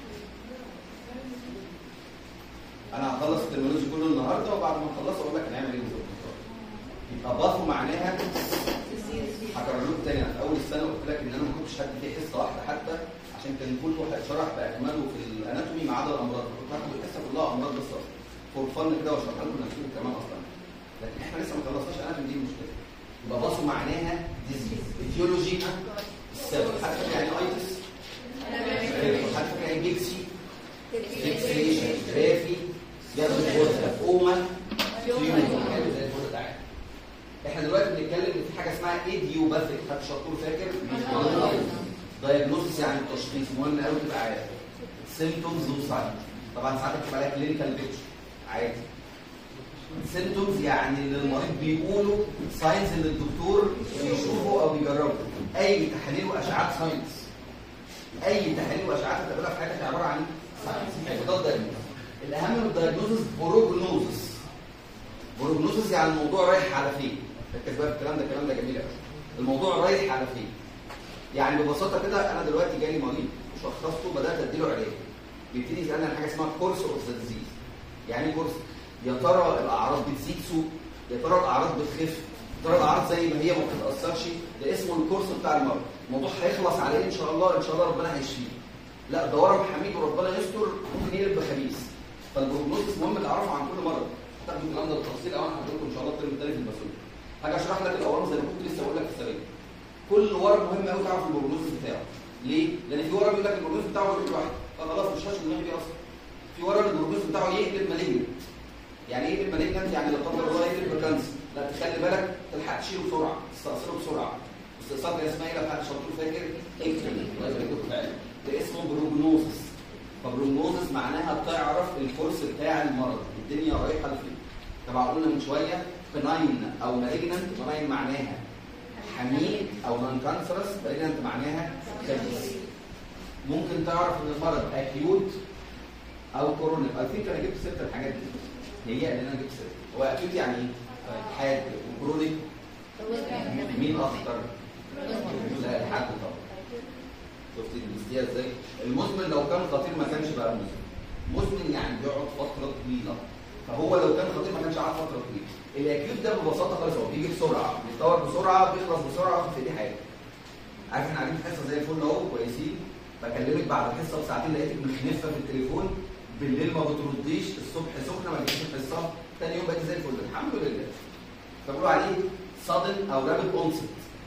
انا هخلص الترمينولوجي كله النهارده وبعد ما اخلص اقول لك هنعمل ايه بالظبط يبقى باثو معناها هكرر لكم تاني أنا في اول السنه قلت لك ان انا ما كنتش هدي فيه حصه واحده حتى عشان كان كله هيتشرح باكمله في الاناتومي ما عدا الامراض كنت هاخد الحصه كلها امراض بس اصلا فور فن كده واشرحها لكم نفسكم كمان اصلا لكن احنا لسه ما خلصناش اناتومي دي المشكله يبقى باثو معناها ديزيز ايتيولوجي السبب حتى فاكر يعني ايتس حتى فاكر يعني بيكسي فيكسيشن جرافي جاب الغرفه اوما احنا دلوقتي بنتكلم ان في حاجه اسمها ايديوباثيك حد شطور فاكر دايجنوستس يعني التشخيص مهم قوي تبقى عارف سيمتومز وساينز طبعا ساعات بتبقى عليها كلينيكال بيكتشر عادي سيمتومز يعني اللي المريض بيقوله ساينز اللي الدكتور بيشوفه او بيجربه اي تحاليل واشعاعات ساينس اي تحاليل واشعاعات هتقابلها في حياتك عباره عن ساينس ده الدايجنوز الاهم من الدايجنوزس بروجنوزس بروجنوزس يعني الموضوع رايح على فين ركز بقى في الكلام ده الكلام ده جميل قوي الموضوع رايح على فين يعني ببساطه كده انا دلوقتي جالي مريض شخصته بدات اديله علاج بيبتدي يسالني عن حاجه اسمها كورس اوف ذا ديزيز يعني ايه كورس يا ترى الاعراض بتزيد سوء يا ترى الاعراض بتخف يا ترى الاعراض زي ما هي ما بتتاثرش ده اسمه الكورس بتاع المرض الموضوع هيخلص عليه ان شاء الله ان شاء الله ربنا هيشفيه لا ده ورم حميد وربنا يستر ممكن يقلب بخبيث فالبروجنوستس مهم تعرفه عن كل مرض هتاخدوا الكلام ده بالتفصيل او انا هقول ان شاء الله الترم الثاني في الباسول هاجي اشرح لك الاورام زي ما كنت لسه بقول لك في السرير كل ورم مهم قوي تعرف البروجنوستس بتاعه ليه؟ لان في ورم يقول لك البروجنوستس بتاعه يقول واحد فخلاص مش هشغل دماغي بيه اصلا في ورم البروجنوستس بتاعه يقلب مالجنت يعني ايه يقلب مالجنت يعني لا قدر الله يقلب بكانسر لا تخلي بالك تلحق تشيله بسرعه تستأصله بسرعه استئصال كان اسمها ايه لو حد شاطر فاكر اكتب ده اسمه بروجنوزس فبروجنوزس معناها تعرف الكورس بتاع المرض الدنيا رايحه لفين طبعا قلنا من شويه بناين او مالجنت بناين معناها حميد او نون كانسرس مالجنت معناها خبيث ممكن تعرف ان المرض اكيوت او كورونيك على فكره انا جبت سيره الحاجات دي هي اللي انا جبت سيره هو اكيوت يعني ايه؟ حاد وكرونيك مين اخطر؟ لا الحاد طبعا شفت الاستياء ازاي المزمن لو كان خطير ما كانش بقى مزمن مزمن يعني بيقعد فتره طويله فهو لو كان خطير ما كانش قعد فتره طويله الاكيوت ده ببساطه خالص هو بيجي بسرعه بيتطور بسرعه بيخلص بسرعه واخد في ايديه حاجه عارف احنا قاعدين في حصه زي الفل اهو كويسين بكلمك بعد الحصه بساعتين لقيتك مخنفه في التليفون بالليل ما بترديش الصبح سخنه ما جيتش الحصه تاني يوم بقيت زي الفل الحمد لله فبيقولوا عليه صادن او رابد اونست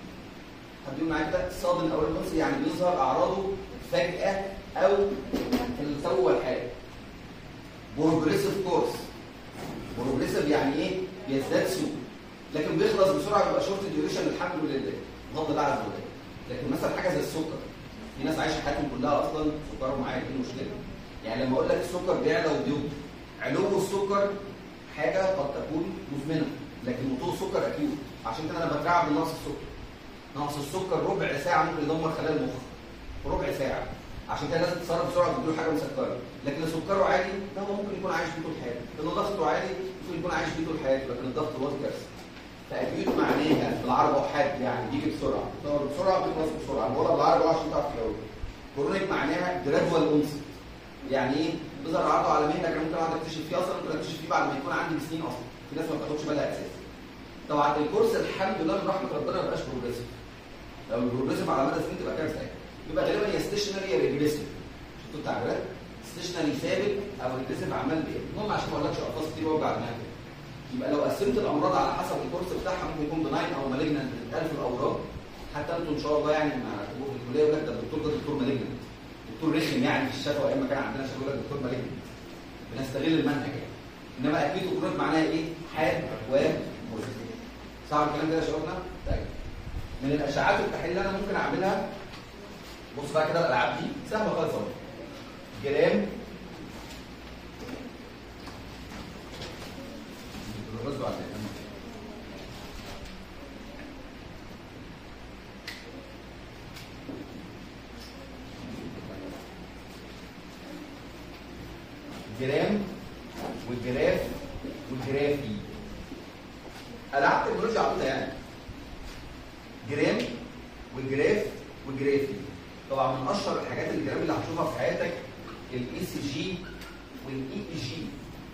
حد يقول معايا كده صادن او رابد اونست يعني بيظهر اعراضه فجاه او في التو والحال بروجريسيف كورس بروجريسيف يعني ايه؟ بيزداد سوء لكن بيخلص بسرعه بيبقى شورت ديوريشن الحمد لله بفضل الله عز وجل لكن مثلا حاجه زي السكر في ناس عايشه حياتهم كلها اصلا سكرهم عالي دي مشكله يعني لما اقول لك السكر بيعلى وبيوطى علو السكر حاجه قد تكون مزمنه لكن وطول السكر اكيوت عشان كده انا بترعب من نقص السكر نقص السكر ربع ساعه ممكن يدمر خلايا المخ ربع ساعه عشان كده لازم تتصرف بسرعه وتديله حاجه مسكره لكن لو سكره عالي ده هو ممكن يكون عايش بيه طول حياته لانه ضغطه عالي ممكن يكون عايش بيه طول حياته لكن الضغط هو كارثه فاكيوت معناها بالعربي وحاد يعني بيجي بسرعه بيتطور بسرعه بيخلص بسرعه الوضع بالعربي عشان تعرف تجاوب كرونيك معناها جرادوال اونست يعني ايه بيظهر عرضه على مهنه كان ممكن اقعد اكتشف فيه اصلا ممكن اكتشف فيه بعد ما يكون عندي سنين اصلا في ناس ما بتاخدش بالها اساسا طبعا الكورس الحمد لله من رحمه ربنا ما بقاش بروجريسيف لو البروجريسيف على مدى سنين تبقى كارثه يبقى غالبا يا ستيشنري يا ريجريسيف شفتوا التعبيرات ستيشنري ثابت او ريجريسيف عمال بيه المهم عشان ما اقولكش الفاظ كتير ووجع دماغ يبقى لو قسمت الامراض على حسب الكورس بتاعها ممكن يكون بناين او مالجنانت بتتقال في الاورام حتى انتوا ان شاء الله يعني مع تبقوا في الكليه يقول لك ده الدكتور ده دكتور مالجنانت دكتور رخم يعني في الشفا ايام ما كان عندنا شفا يقول لك دكتور مالجنانت بنستغل المنهج يعني انما اكيد وكرونيك معناها ايه؟ حاد ومرتفع صعب الكلام ده يا شبابنا؟ طيب من الاشعاعات والتحاليل اللي انا ممكن اعملها بص بقى كده الالعاب دي سهله خالص اهو جرام بس بعد جرام والجراف والجرافي العاب تكنولوجيا عبيطه يعني جرام والجراف والجرافي طبعا من اشهر الحاجات الجرام اللي هتشوفها في حياتك الاي سي جي والاي اي جي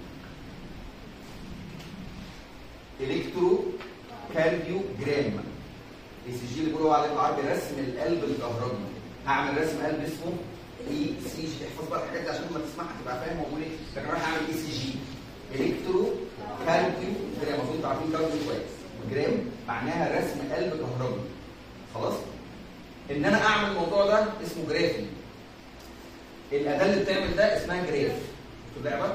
الكترو كارديو جرام اي سي جي اللي بيقولوا عليه بالعربي رسم القلب الكهربي هعمل رسم قلب اسمه اي سي جي احفظ بقى الحاجات دي عشان لما تسمعها تبقى فاهم هو بيقول ايه لكن انا هعمل اي سي جي الكترو كارديو جرام المفروض انتوا عارفين كارديو كويس جرام معناها رسم قلب كهربي خلاص ان انا اعمل الموضوع ده اسمه جرافي الاداه اللي بتعمل ده اسمها جراف شفتوا اللعبه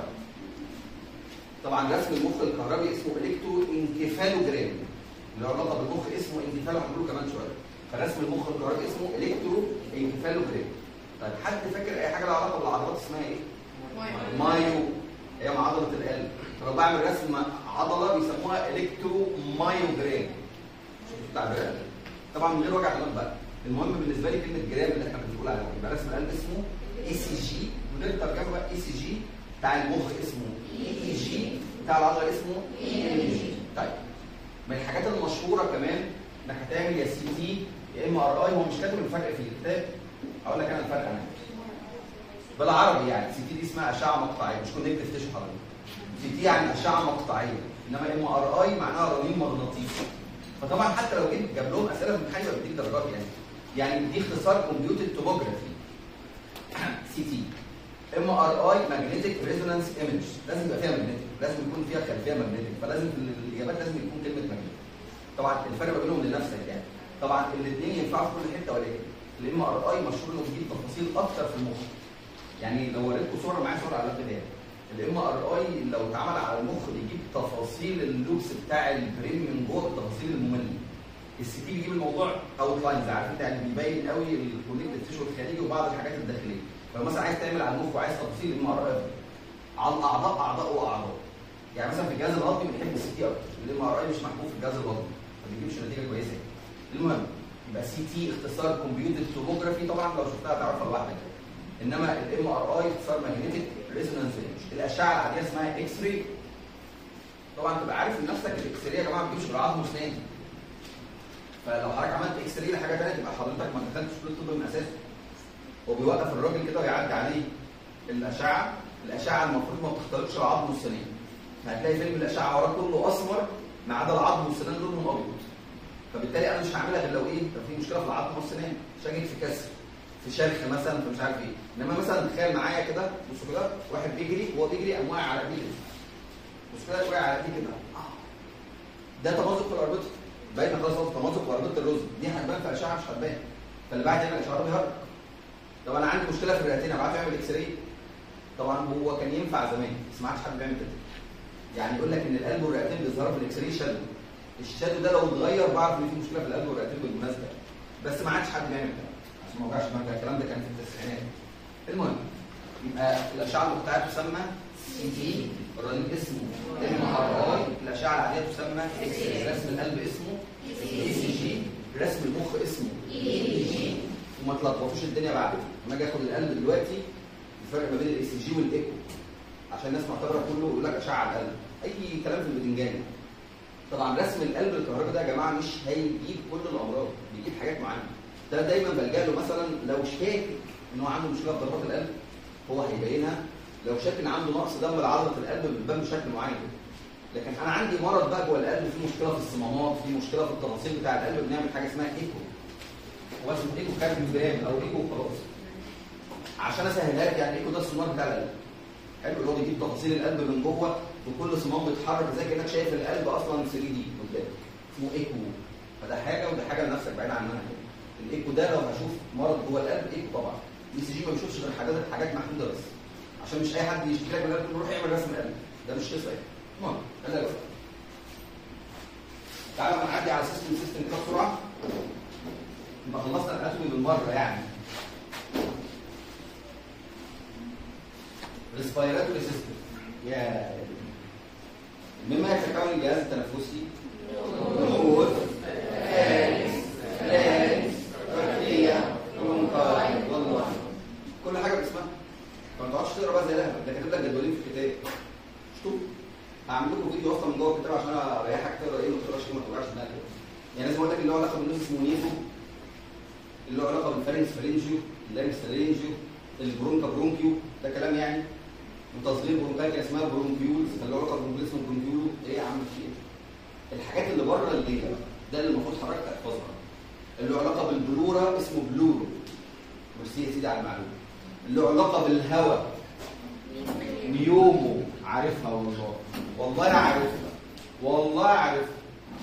طبعا رسم المخ الكهربي اسمه الكترو انكفالوجرام اللي له علاقه بالمخ اسمه انكفالو هنقوله كمان شويه فرسم المخ الكهربي اسمه الكترو انكفالوجرام طيب حد فاكر اي حاجه لها علاقه بالعضلات اسمها ايه؟ مايو هي مع عضله القلب فلو بعمل رسم عضله بيسموها الكترو مايوجرام شفتوا التعبيرات طبعا من غير وجع دماغ بقى المهم بالنسبه لي كلمه جرام اللي احنا بنقول عليها يبقى رسم القلب اسمه اي سي جي ودير ترجمه بقى اي سي جي بتاع المخ اسمه اي اي جي بتاع العضله اسمه اي جي طيب من الحاجات المشهوره كمان انك هتعمل يا سي تي يا ام ار اي هو مش كاتب الفرق في الكتاب هقول لك انا الفرق انا بالعربي يعني سي تي دي اسمها اشعه مقطعيه مش كنا بتفتشوا حضرتك سي تي يعني اشعه مقطعيه انما ام ار اي معناها رنين مغناطيسي فطبعا حتى لو جيت جاب لهم اسئله في الامتحان يبقى بيديك درجات يعني يعني دي اختصار كمبيوتر توموجرافي سي تي ام ار اي ماجنتيك ريزونانس ايمج لازم يبقى فيها ماجنتيك لازم يكون فيها خلفيه ماجنتيك فلازم في الاجابات لازم يكون كلمه ماجنتيك طبعا الفرق ما بينهم لنفسك يعني طبعا الاثنين ينفعوا في كل حته ولكن الام ار اي مشهور انه بيجيب تفاصيل اكتر في المخ يعني لو وريتكم صوره معايا صوره على الكتاب الام ار اي لو اتعمل على المخ بيجيب تفاصيل اللوبس بتاع البرين من جوه التفاصيل الممله السي تي بيجيب الموضوع اوت لاينز عارف انت يعني بيبين قوي الكونكتيف تيشو الخارجي وبعض الحاجات الداخليه فلو مثلا عايز تعمل على المخ وعايز تفاصيل ام ار اي على الاعضاء اعضاء واعضاء يعني مثلا في الجهاز الهضمي بنحب السي تي اكتر الام ار اي مش محبوب في الجهاز الهضمي ما بيجيبش نتيجه كويسه المهم يبقى سي تي اختصار كمبيوتر توموجرافي طبعا لو شفتها تعرفها لوحدك انما الام ار اي اختصار ماجنتيك ريزونانس ايمج الاشعه العاديه اسمها اكس راي طبعا تبقى عارف ان نفسك الاكس راي يا جماعه ما بتجيبش بالعظم واسنان فلو حضرتك عملت اكس راي لحاجه ثانيه تبقى حضرتك ما دخلتش كليه الطب من اساسه هو بيوقف الراجل كده ويعدي عليه الاشعه الاشعه المفروض ما بتختلطش العظم والسنان هتلاقي فيلم الاشعه وراه كله اسمر ما عدا العظم والسنان لونهم ابيض فبالتالي انا مش هعملها غير لو ايه لو في مشكله في العظم والسنان شاجد في كسر في شرخ مثلا في مش عارف ايه انما مثلا تخيل معايا كده بصوا كده واحد بيجري وهو بيجري قام واقع على ايديه بص كده واقع على ايديه كده ده تمازق في الاربطه باين خلاص هو تمازق في اربطه الرز دي هتبان في اشعه مش هتبان فاللي بعد يعمل اشعه بيهرب طب انا عندي مشكله في الرئتين ابعته يعمل اكس راي طبعا هو كان ينفع زمان بس ما عادش حد بيعمل كده يعني يقول لك ان القلب والرئتين بيظهروا في الاكس راي شادو الشادو ده لو اتغير بعرف ان في مشكله في القلب والرئتين بالمناسبه بس ما عادش حد بيعمل كده عشان ما اوجعش دماغك الكلام ده كان في التسعينات المهم يبقى الاشعه المقطعيه تسمى سي تي الرنين اسمه ام ار اي الاشعه العاديه تسمى اكس راي رسم القلب اسمه اي سي جي رسم المخ اسمه اي جي وما تلخبطوش الدنيا بعد كده لما اجي اخد القلب دلوقتي الفرق ما بين الاي سي جي والايكو عشان الناس معتبره كله يقول لك اشعه على القلب اي كلام في البتنجان طبعا رسم القلب الكهربي ده يا جماعه مش هيجيب كل الامراض بيجيب حاجات معينه ده دايما بلجا له مثلا لو شاك ان هو عنده مشكله في ضربات القلب هو هيبينها لو شاك ان عنده نقص دم لعضله القلب بتبان بشكل معين لكن انا عندي مرض بقى جوه القلب في مشكله في الصمامات في مشكله في التفاصيل بتاع القلب بنعمل حاجه اسمها ايكو هو اسمه ايكو كارديوجرام او ايكو خلاص عشان اسهلها لك يعني ايكو ده السونار بتاع القلب حلو اللي هو بيجيب تفاصيل القلب من جوه وكل صمام بيتحرك زي كانك شايف القلب اصلا 3 دي قدامك اسمه ايكو فده حاجه وده حاجه لنفسك بعيد عنها كده الايكو ده لو هشوف مرض جوه القلب ايكو طبعا الاي سي جي ما بيشوفش غير حاجات حاجات محدوده بس عشان مش اي حد يشتكي لك من القلب يقول روح اعمل رسم قلب ده مش قصه المهم خلينا بقى تعالى بقى نعدي على سيستم سيستم كده بسرعه يبقى خلصنا الاناتومي بالمره يعني ريسبيراتوري سيستم يا مما يتكون الجهاز التنفسي نور فارس فارس تركيا برونكاي والله كل حاجه باسمها ما تقعدش تقرا بقى زي لهبل ده كاتب لك جدولين في الكتاب شفتوا هعمل لكم فيديو اصلا من جوه الكتاب عشان اريحك تقرا ايه وما تقراش ايه ما توجعش دماغك يعني لازم اقول لك اللي له علاقه بالنفس اسمه نيفو اللي له علاقه بالفارنكس فارنجيو اللارنكس فارنجيو البرونكا برونكيو ده كلام يعني وتصغير برونكاي كان اسمها برونكيولز كان له علاقه بالبرونكيول اسمه برونكيولو ايه يا عم في ايه؟ الحاجات اللي بره الليله ده اللي المفروض حضرتك تحفظها اللي له علاقه بالبلورا اسمه بلورو ميرسي يا سيدي على المعلومه اللي له علاقه بالهواء نيومو عارفها والله والله عارفها والله عارفها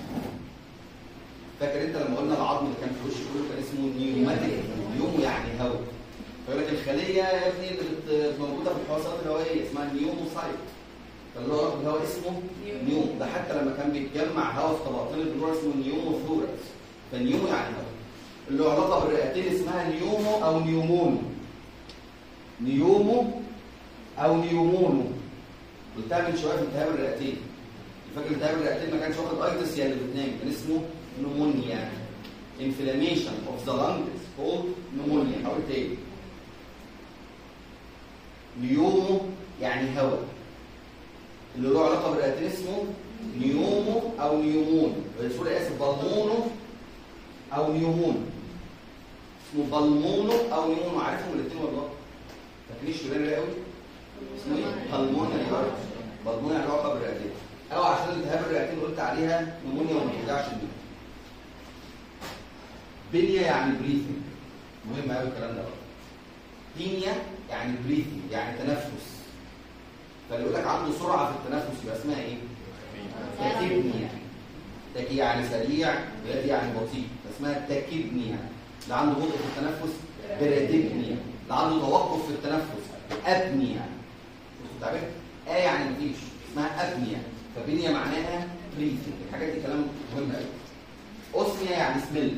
فاكر انت لما قلنا العظم اللي كان في وشه كله كان اسمه نيوماتيك نيومو يعني هواء فيقول لك الخليه يا ابني اللي بت- موجوده في الحواسات الهوائيه اسمها نيوموسايت فاللي هو الهواء اسمه نيوم ده حتى لما كان بيتجمع هواء في طبقتين البلورا اسمه نيوموفلورس فنيومو يعني هواء اللي له علاقه بالرئتين اسمها نيومو او نيومونو نيومو او نيومونو قلتها من شويه في التهاب الرئتين فاكر التهاب الرئتين ما كانش واخد ايتس يعني اللي بتنام كان اسمه نمونيا inflammation of the lungs called pneumonia حاول تاني نيومو يعني هواء اللي له علاقه بالرئتين اسمه نيومو او نيومون سوري اسف بالمونو او نيومون اسمه بالمونو او نيومونو عارفهم الاثنين والله فاكرين الشرير قوي اسمه ايه؟ بالمونو يعني بالمونو يعني علاقه بالرئتين او عشان التهاب الرئتين قلت عليها نمونيا وما توجعش الدنيا بنية يعني بريثنج مهم قوي الكلام ده بقى بينيا يعني بريثنج يعني تنفس فاللي يقول لك عنده سرعه في التنفس يبقى اسمها ايه؟ تاكيبنيا تاكي يعني سريع وياتي يعني بطيء اسمها تاكيبنيا اللي عنده بطء في التنفس بريدبنيا اللي عنده توقف في التنفس ابنيا شفتوا التعبير؟ اه يعني مفيش اسمها ابنيا فبنيا معناها بريثنج الحاجات دي كلام مهم قوي اوسميا يعني سميل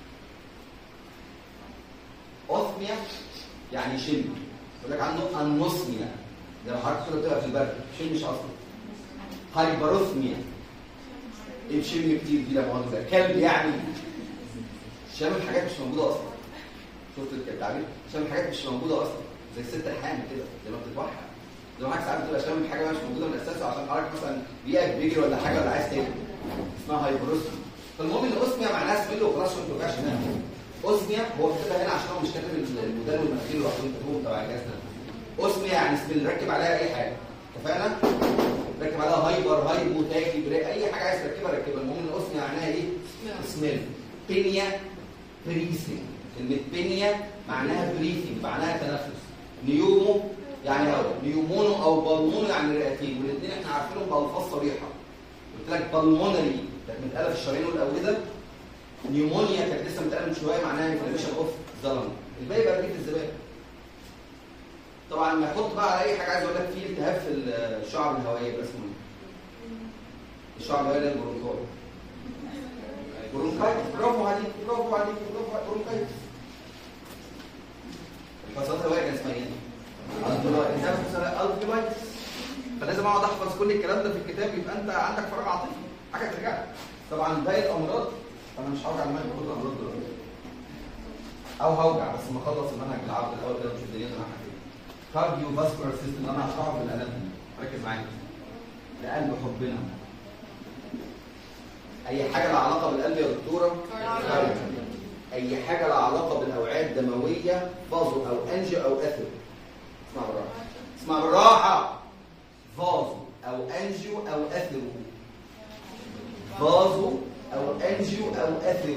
اوثميا يعني شم يقول لك عنده انوسميا ده لو حضرتك كده بتبقى في البرد شم مش اصلا هايبروثميا ايه بشم كتير دي لا مؤاخذه كلب يعني شامل حاجات مش موجوده اصلا شفت التعبير شامل حاجات مش موجوده اصلا زي الست الحامل كده زي ما بتتوحد زي ما حضرتك ساعات بتبقى شامل حاجه مش موجوده من اساسها عشان حضرتك مثلا بيئك بيجري ولا حاجه ولا عايز تاكل اسمها هايبروثميا فالمهم ان اوسميا معناها سميل وخلاص ما توجعش دماغك اوسميا هو كاتبها هنا عشان هو مش كاتب الموديل والمناخير لوحدهم كاتبهم تبع الجهاز ده اوسميا يعني سبيل ركب عليها اي حاجه اتفقنا؟ ركب عليها هايبر هايبو تاكي بريك اي حاجه عايز تركبها ركبها المهم ان اوسميا معناها ايه؟ سميل بينيا بريسنج كلمه بينيا معناها بريثنج معناها تنفس نيومو يعني هواء نيومونو او بالمونو يعني رئتين والاثنين احنا عارفينهم بالفاظ صريحه قلت لك بالمونري كانت متقاله في الشرايين والاورده نيومونيا كانت لسه متقاله من شويه معناها انفلاميشن اوف ظلم الباقي بقى بريد الزباله طبعا لما احط بقى على اي حاجه عايز اقول لك في التهاب في الشعب الهوائيه يبقى اسمه ايه؟ الشعب الهوائيه اللي هي البرونكاي برونكايتس برافو عليك برافو عليك برافو عليك برونكايتس الفصلات الهوائيه كان اسمها ايه؟ الفيلايتس فلازم اقعد احفظ كل الكلام ده في الكتاب يبقى انت عندك فراغ عاطفي حاجه ترجع لك طبعا باقي الامراض انا مش هوجع دماغي بكل الامراض دلوقتي او هوجع بس ما اخلص المنهج العرض الاول كده نشوف دنيتنا رايحه فين كارديو فاسكولار سيستم انا هشرحه بالاناتومي ركز معايا لقلب حبنا اي حاجه لها علاقه بالقلب يا دكتوره كارديو. اي حاجه لها علاقه بالاوعيه الدمويه فازو او انجيو او اثر اسمع بالراحه اسمع بالراحه فازو او انجيو او اثر فازو او انجيو او اثر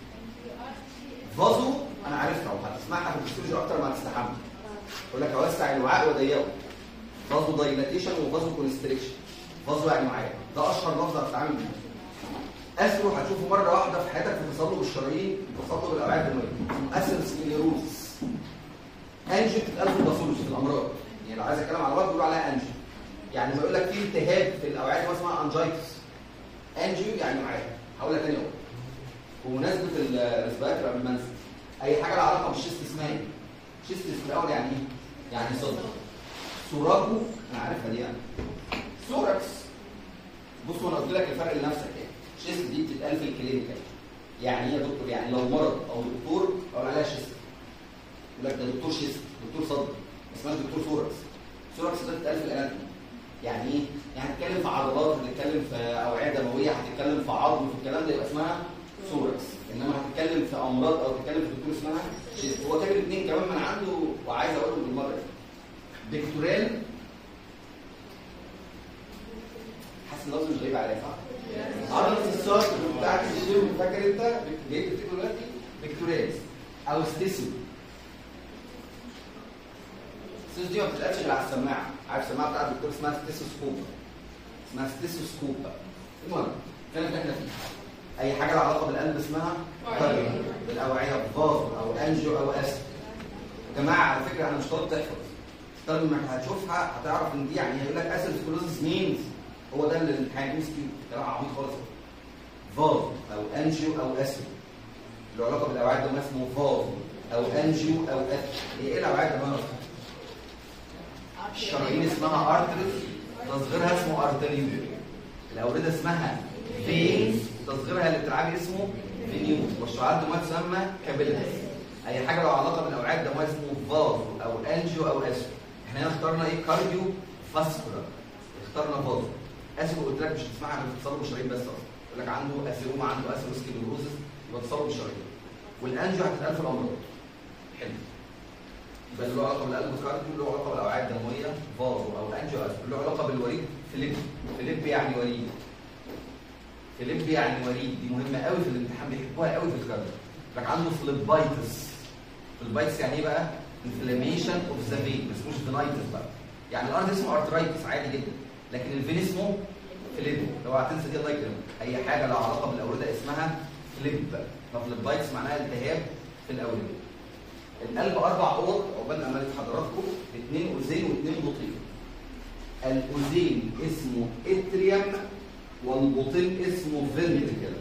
فازو انا عارفها وهتسمعها في الفسيولوجي اكتر ما هتستحمل يقول لك اوسع الوعاء واضيقه فازو دايلاتيشن وفازو كونستريكشن فازو يعني وعاء ده اشهر لفظ هتتعامل بيه اسرو هتشوفه مره واحده في حياتك في تصلب الشرايين تصلب الاوعيه الدمويه اسيروسكليروز انجيو بتتقال في الباثولوجي في الامراض يعني لو عايز اتكلم على الامراض بيقولوا عليها انجيو يعني لما يقول لك في التهاب في الاوعيه الدمويه اسمها انجيتس انجيو يعني وعاء هقول لك تاني اهو بمناسبه الريسبيراتوري قبل ما انسى اي حاجه لها علاقه بالشيست اسمها ايه؟ شيست في الاول يعني ايه؟ يعني صدر سوراكو انا عارفها دي يعني سوراكس بصوا انا قلت لك الفرق لنفسك ايه شيست دي بتتقال في الكلينيكال يعني ايه يا دكتور يعني لو مرض او دكتور اقول عليها شيست يقول لك ده دكتور شيست دكتور صدر ما اسمهاش دكتور سوركس سوركس ده بتتقال في الاناتومي يعني ايه؟ يعني هتتكلم في عضلات هتتكلم في اوعيه دمويه هتتكلم في عظم في الكلام ده يبقى اسمها سوركس انما هتتكلم في امراض او تتكلم في دكتور اسمها شيست هو كاتب اثنين كمان من عنده وعايز اقولهم بالمره دي دكتورال حاسس ان اللفظ مش غريب عليا صح؟ عضلة الصدر بتاعت الشير فاكر انت جاي تفتكر دلوقتي دكتورال او ستيسو ستيسو دي ما بتتقالش غير على السماعه عارف السماعه بتاعت الدكتور اسمها ستيسوسكوب اسمها ستيسوسكوب المهم كانت احنا فيه اي حاجه لها علاقه بالقلب اسمها كارديو بالاوعيه فازو او انجيو او اسف يا جماعه على فكره انا مش طالب تحفظ طالب انك هتشوفها هتعرف ان دي يعني هيقول لك اسف سكلوزس مينز هو ده اللي الامتحان ام كيو كلام عبيط خالص فازو او انجيو او اسف له علاقه بالاوعيه الدمويه اسمه فازو او انجيو او اسف هي ايه الاوعيه الدمويه الشرايين اسمها ارتريز تصغيرها اسمه ارتريول الاورده اسمها فينز تصغيرها اللي بتلعبي اسمه فينيو والشعاع الدمويه تسمى كابيلاريز اي حاجه لو علاقه بالاوعيه الدمويه اسمه فازو او انجيو او اسو احنا هنا اخترنا ايه كارديو فاسكولار اخترنا فازو اسو قلت لك مش هتسمعها غير في تصلب الشرايين بس اصلا يقول لك عنده اسيروما عنده اسيروسكليروزس يبقى تصلب الشرايين والانجيو هتتقال في الامراض حلو يبقى له علاقه بالقلب كارديو له علاقه بالاوعيه الدمويه فازو او انجيو اسو له علاقه بالوريد فليب فليب يعني وريد فليب يعني وريد دي مهمه قوي في الامتحان بيحبوها قوي في الكارديو لك عنده فليبايتس فليبايتس يعني ايه بقى انفلاميشن اوف ذا فين ما اسموش فينايتس بقى يعني الارض اسمه ارترايتس عادي جدا لكن الفين اسمه فليب لو هتنسى دي الله يكرمك اي حاجه لها علاقه بالاورده اسمها فليب ففليبايتس معناها التهاب في الاورده القلب اربع اوض عقبال امانه حضراتكم اثنين اوزين واثنين بطين الاوزين اسمه اتريوم والبطين اسمه فنتريكل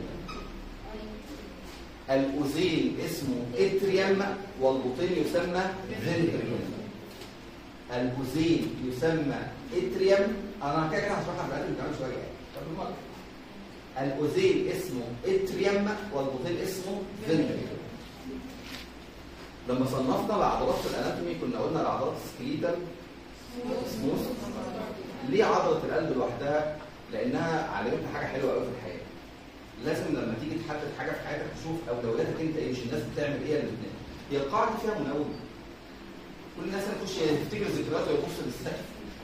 الاوزين اسمه اتريوم والبطين يسمى فنتريكل الاوزين يسمى اتريوم انا كده كده هشرحها في القلب كمان شويه طب بالمره الاوزين اسمه اتريوم والبطين اسمه فنتريكل لما صنفنا العضلات في الاناتومي كنا قلنا العضلات السكليتال سموث ليه عضله القلب لوحدها لانها علمتنا حاجه حلوه قوي في الحياه لازم لما تيجي تحدد حاجه في حياتك تشوف اولوياتك انت ايه مش الناس بتعمل ايه اللي بتنام هي القاعده دي فيها مناوب كل الناس اللي تخش تفتكر ذكريات ويبص للسقف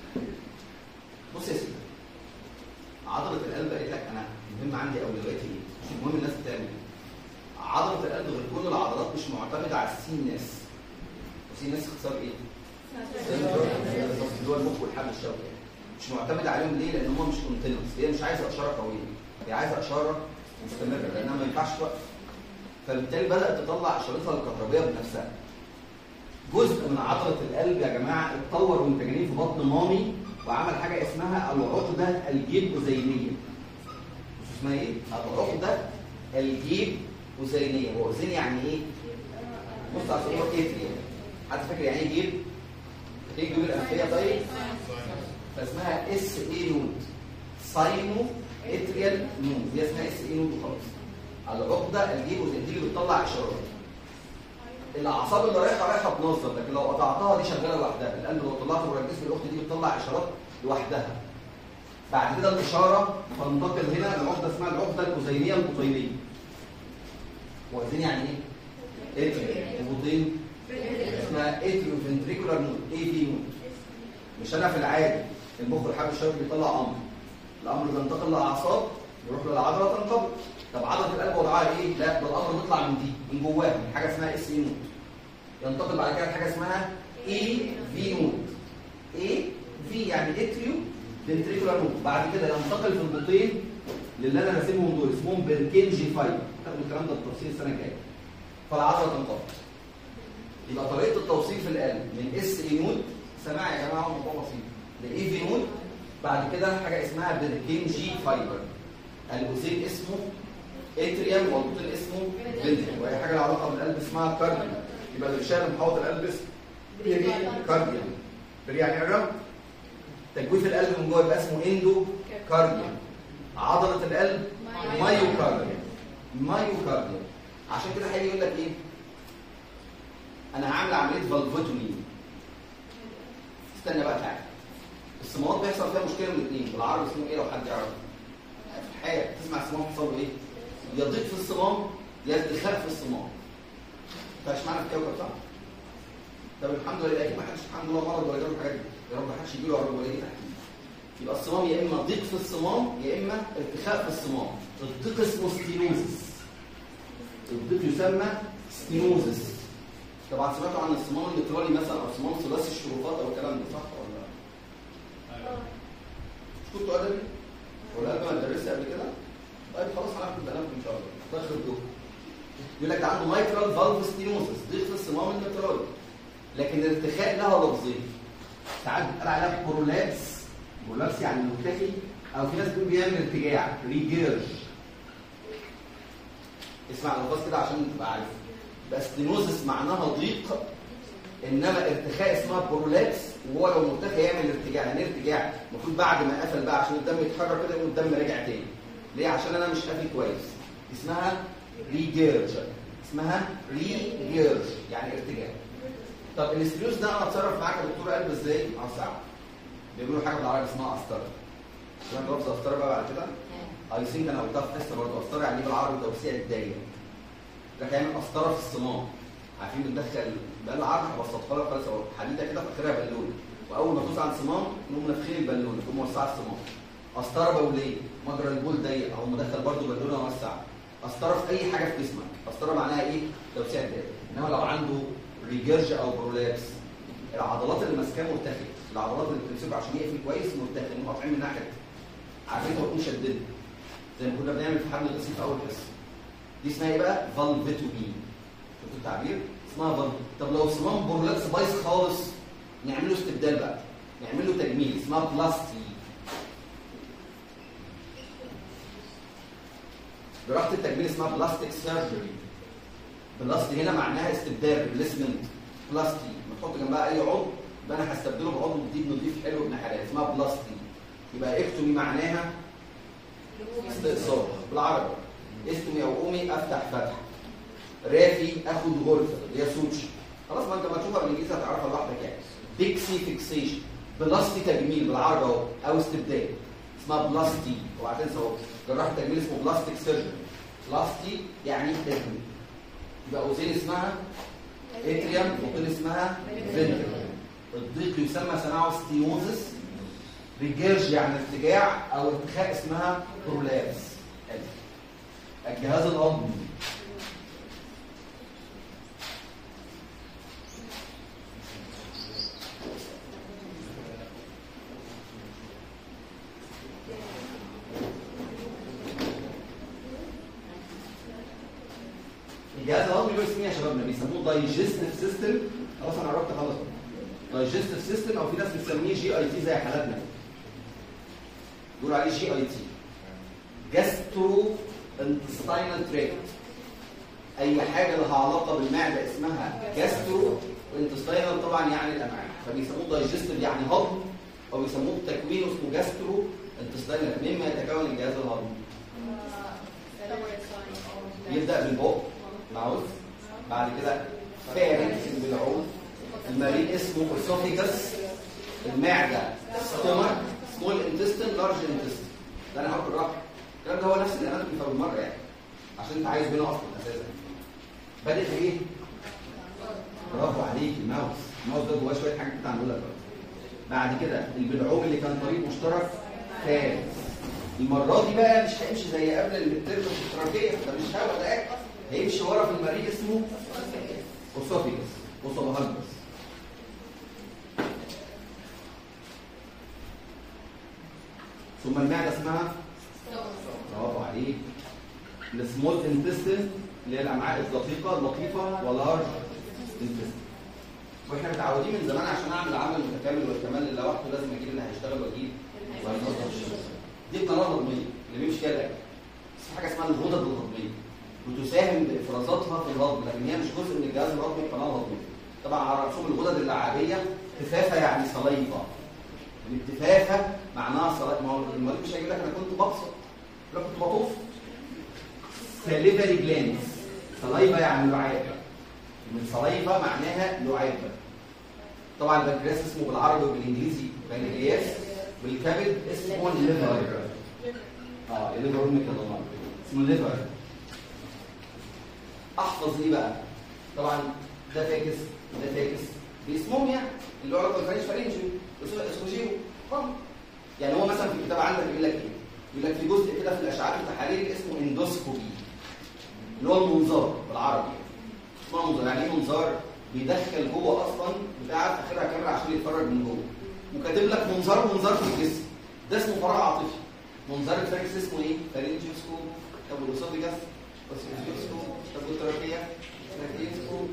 بص يا سيدي عضله القلب قالت لك انا المهم عندي اولوياتي ايه مش المهم الناس بتعمل ايه عضله القلب غير كل العضلات مش معتمده على السين ناس وسين ناس اختصار ايه؟ اللي هو المخ والحبل الشوكي مش معتمد عليهم ليه؟ لان هم مش كونتينوس هي مش عايزه اشاره قويه هي عايزه اشاره مستمره لانها ما ينفعش توقف فبالتالي بدات تطلع اشارتها الكهربائيه بنفسها جزء من عضله القلب يا جماعه اتطور وانت جايين في بطن مامي وعمل حاجه اسمها العقده الجيب-أذينيه مش اسمها ايه؟ العقده الجيب-أذينيه هو أذين يعني ايه؟ بص على صوره كتري حد فاكر يعني ايه جيب؟ ايه الجيوب الانفيه طيب؟ فاسمها اس اي نود ساينو اتريال نود هي اسمها اس اي نود وخلاص العقده الجيب-أذينيه دي اللي بتطلع اشارات الاعصاب اللي رايحه رايحه تنظم لكن لو قطعتها دي شغاله لوحدها القلب لو طلعت بره الجسم الاخت دي بتطلع اشارات لوحدها بعد كده الاشاره تنتقل هنا لعقده اسمها العقده الاذينيه البطينيه واذين يعني ايه؟ اتريو البطين اسمها اتريو فنتريكولار نود اي في نود مش انا في العادي المخ والحبل الشوكي بيطلع امر الامر بينتقل للاعصاب يروح للعضله تنقبض طب عضله القلب وضعها ايه؟ لا ده الامر بيطلع من دي من جواها من حاجه اسمها اس اي نود ينتقل بعد كده لحاجه اسمها اي في نود اي في يعني اتريو فنتريكولار نود بعد كده ينتقل في البطين للي انا راسمهم دول اسمهم بيركنجي فايبر هتاخدوا الكلام ده بالتفصيل السنه الجايه فالعضله تنقبض يبقى طريقه التوصيل في القلب من اس اي نود سماع يا جماعه الموضوع بسيط لاي في نود بعد كده حاجه اسمها بيركنجي فايبر الجزيء اسمه اتريال والبطين اسمه فنتريال وهي حاجه لها علاقه بالقلب اسمها كارديو يبقى اللي بيشتغل محوط القلب اسمه بيري كارديو بيري يعني ايه تجويف القلب من جوه يبقى اسمه اندو كارديو عضله القلب مايوكارديو مايوكارديو عشان كده هيجي يقول لك ايه انا هعمل عمليه فالفوتومي استنى بقى تعالى الصمامات بيحصل فيها مشكله من الاثنين بالعربي اسمه ايه لو حد يعرف في الحياه تسمع الصمام حصل له ايه يا ضيق في الصمام يا ارتخاء في الصمام فاش معانا في الكوكب صح طب الحمد لله اكيد ما حدش الحمد لله مرض ولا جاله الحاجات دي يا رب ما حدش يجي له عرض ولا يجي تحت يبقى الصمام يا اما ضيق في الصمام يا اما ارتخاء في الصمام الضيق اسمه ستينوزس الضيق يسمى ستينوزس طبعا سمعتوا عن الصمام النيترالي مثلا او صمام ثلاثي الشروطات او الكلام ده صح ولا لا؟ مش كنتوا ادبي؟ ولا قبل ما درست قبل كده؟ طيب خلاص هناخد كلامكم ان شاء الله تاخد الدكتور يقول لك ده عنده مايكرال فالف ستينوزس ضيق في الصمام النيترالي لكن الارتخاء لها لفظين ساعات بيتقال عليها برولابس برولابس يعني مرتخي او في ناس بتقول بيعمل ارتجاع ريجيرج اسمع الالفاظ كده عشان تبقى عارف يبقى ستينوزس معناها ضيق انما ارتخاء اسمها برولابس وهو لو مرتخي يعمل ارتجاع يعني ارتجاع المفروض بعد ما قفل بقى عشان الدم يتحرك كده يقول الدم راجع تاني ليه عشان انا مش قافل كويس اسمها ريجيرج اسمها ريجيرج يعني ارتجاع طب الاستريوس ده انا اتصرف معاك يا دكتور قلب ازاي؟ اه صعب بيقولوا حاجه بالعربي اسمها قسطره سمعت لفظ قسطره بقى بعد كده؟ اي ثينك انا قلتها في تيست برضه قسطره يعني ايه بالعربي توسيع الدايره ده هيعمل قسطره في الصمام عارفين بندخل بقى العرض هبسطها لك خالص اهو حديده كده في اخرها بالونه واول ما تدوس على الصمام نقوم نفخين البالونه تقوم موسعه الصمام قسطره بوليه مجرى البول ضيق اهو مدخل برضه بالونه وسع قسطره في اي حاجه في جسمك قسطره معناها ايه؟ توسيع الدايره انما لو عنده ريجرج او برولابس العضلات اللي ماسكاه مرتخيه العضلات اللي بتمسكه عشان يقفل كويس مرتخي مقاطعين من ناحيه عارفين هو شدد زي ما كنا بنعمل في حمل الغسيل في اول حصه دي اسمها ايه بقى؟ فالفيتومي شفتوا التعبير؟ اسمها فالف طب لو صمام برولابس بايظ خالص نعمل له استبدال بقى نعمل له تجميل اسمها بلاستي جراحه التجميل اسمها بلاستيك سيرجري بلاستي هنا معناها استبدال ريبليسمنت بلاستي لما تحط جنبها اي عضو يبقى انا هستبدله بعضو جديد نضيف حلو ابن حلال اسمها بلاستي يبقى اكتومي معناها استئصال بالعربي استومي او قومي افتح فتحه رافي اخد غرفه اللي هي سوتشي خلاص ما انت ما تشوفها بالانجليزي هتعرفها لوحدك يعني ديكسي فيكسيشن بلاستي تجميل بالعربي اهو او استبدال اسمها بلاستي اوعى تنسى اهو جراح التجميل اسمه بلاستيك سيرجري لاستي يعني تهوي يبقى اوزين اسمها اتريم وقيل اسمها فنتريكل الضيق يسمى صناعه ستيوزس ريجيرج يعني ارتجاع او ارتخاء اسمها برولابس الجهاز الهضمي الجهاز الهضمي له اسم ايه يا شبابنا بيسموه دايجستيف سيستم خلاص انا قربت اخلص دايجستيف سيستم او في ناس بتسميه جي اي تي زي حالاتنا بيقولوا عليه جي اي تي جاسترو انتستينال تراكت اي حاجه لها علاقه بالمعده اسمها جاسترو وانتستينال طبعا يعني الامعاء فبيسموه دايجستيف يعني هضم او بيسموه تكوين اسمه جاسترو انتستينال مما يتكون الجهاز الهضمي يبدا بالبوق ماوس بعد كده فارنكس بالعود المريء اسمه اسوفيجاس المعده ستومك سمول انتستين لارج انتستين ده انا هاخد راحه الكلام ده هو نفس اللي انا في المره يعني عشان انت عايز بينه اصلا اساسا بادئ في ايه؟ برافو عليك الماوس الماوس ده جواه شويه حاجات كنت هنقولها دلوقتي بعد كده البلعوم اللي كان طريق مشترك فارس المره دي بقى مش هيمشي زي قبل الترم الاشتراكيه ده مش هوا ده اكل هيمشي ورا في المريء اسمه اوسوفيجاس اوسوفاجاس ثم المعده اسمها برافو عليك السمول انتستين اللي هي الامعاء الدقيقه اللطيفه ولارج انتستين واحنا متعودين من زمان عشان اعمل عمل متكامل والكمال اللي لوحده لازم اجيب اللي هيشتغل واجيب وهينظف الشغل. دي القناه الهضميه اللي بيمشي فيها الاكل بس في حاجه اسمها الغدد الهضميه بتساهم بافرازاتها في الهضم لكن هي مش جزء من الجهاز الهضمي القناه الهضميه طبعا على رسوم الغدد اللعابيه تفافه يعني صليفه الاتفافه معناها صليفه ما هو المريض مش هيقول لك انا كنت ببصر لا كنت بطوف ساليفري جلاندز صليفه يعني لعاب من صليفه معناها لعاب طبعا البنكرياس اسمه بالعربي وبالانجليزي بنكرياس والكبد اسمه الليفر اه الليفر امي كده طبعا اسمه الليفر احفظ ايه بقى طبعا ده فاكس ده فاكس باسمهم يعني اللي هو رقم فرنش فرنجي اسوجيو يعني هو مثلا في الكتاب عندك يقول لك ايه يقول لك في جزء كده في الاشعاعات التحاليل اسمه اندوسكوبي اللي هو المنظار بالعربي اسمه منظار يعني ايه منظار بيدخل جوه اصلا بتاع في اخرها كاميرا عشان يتفرج من جوه وكاتب لك منظار منظار في الجسم ده اسمه فراغ عاطفي منظار الفاركس اسمه ايه؟ فارنجيوسكوب طب والاسوفيجاس اسوفيجاسكوب طب والتراكيه تراكيوسكوب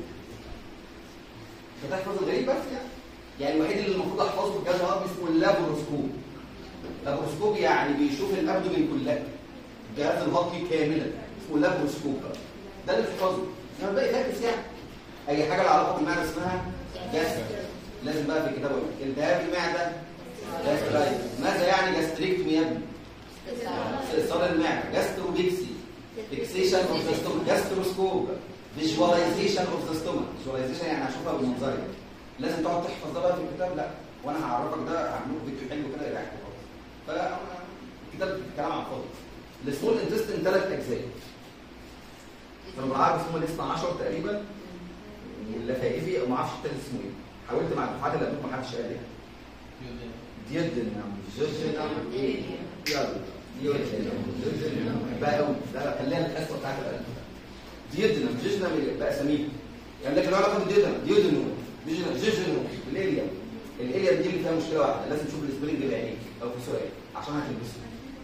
فتحفظ الغريب بس يعني يعني الوحيد اللي المفروض احفظه في الجهاز الهضمي اسمه اللابروسكوب لابروسكوب يعني بيشوف الابدومين كلها الجهاز الهضمي كاملا اسمه لابروسكوب ده اللي تحفظه انما الباقي فاكس يعني اي حاجه لها علاقه بالمعده اسمها جاستر لازم بقى في الكتاب اقول لك التهاب المعده جاسترايتس ماذا يعني جاستريكتومي يا ابني؟ استئصال المعده جاستروبيكسي فيكسيشن اوف ذا ستومك جاستروسكوب فيجواليزيشن اوف ذا ستومك فيجواليزيشن يعني اشوفها بمنظري لازم تقعد تحفظ ده بقى في الكتاب لا وانا هعرفك ده هعمل لكم فيديو حلو كده يريحك خالص فالكتاب كلام عن فاضي السمول انتستين ثلاث اجزاء كانوا بالعربي اسمه الاثنى عشر تقريبا واللفائفي ما اعرفش التالت اسمه ايه حاولت مع الدفعات اللي قبلكم ما حدش قال يعني ديودنم جوجنم ايه يلا ديودنم جوجنم بقى قوي لا خليها الحصه بتاعت القلب ديودنم جوجنم باساميهم يعني لكن علاقه بالديودنم ديودنم جوجنم جوجنم الاليا الاليا دي اللي فيها مشكله واحده لازم تشوف السبرينج بعينيك او في سؤال عشان هتلبسه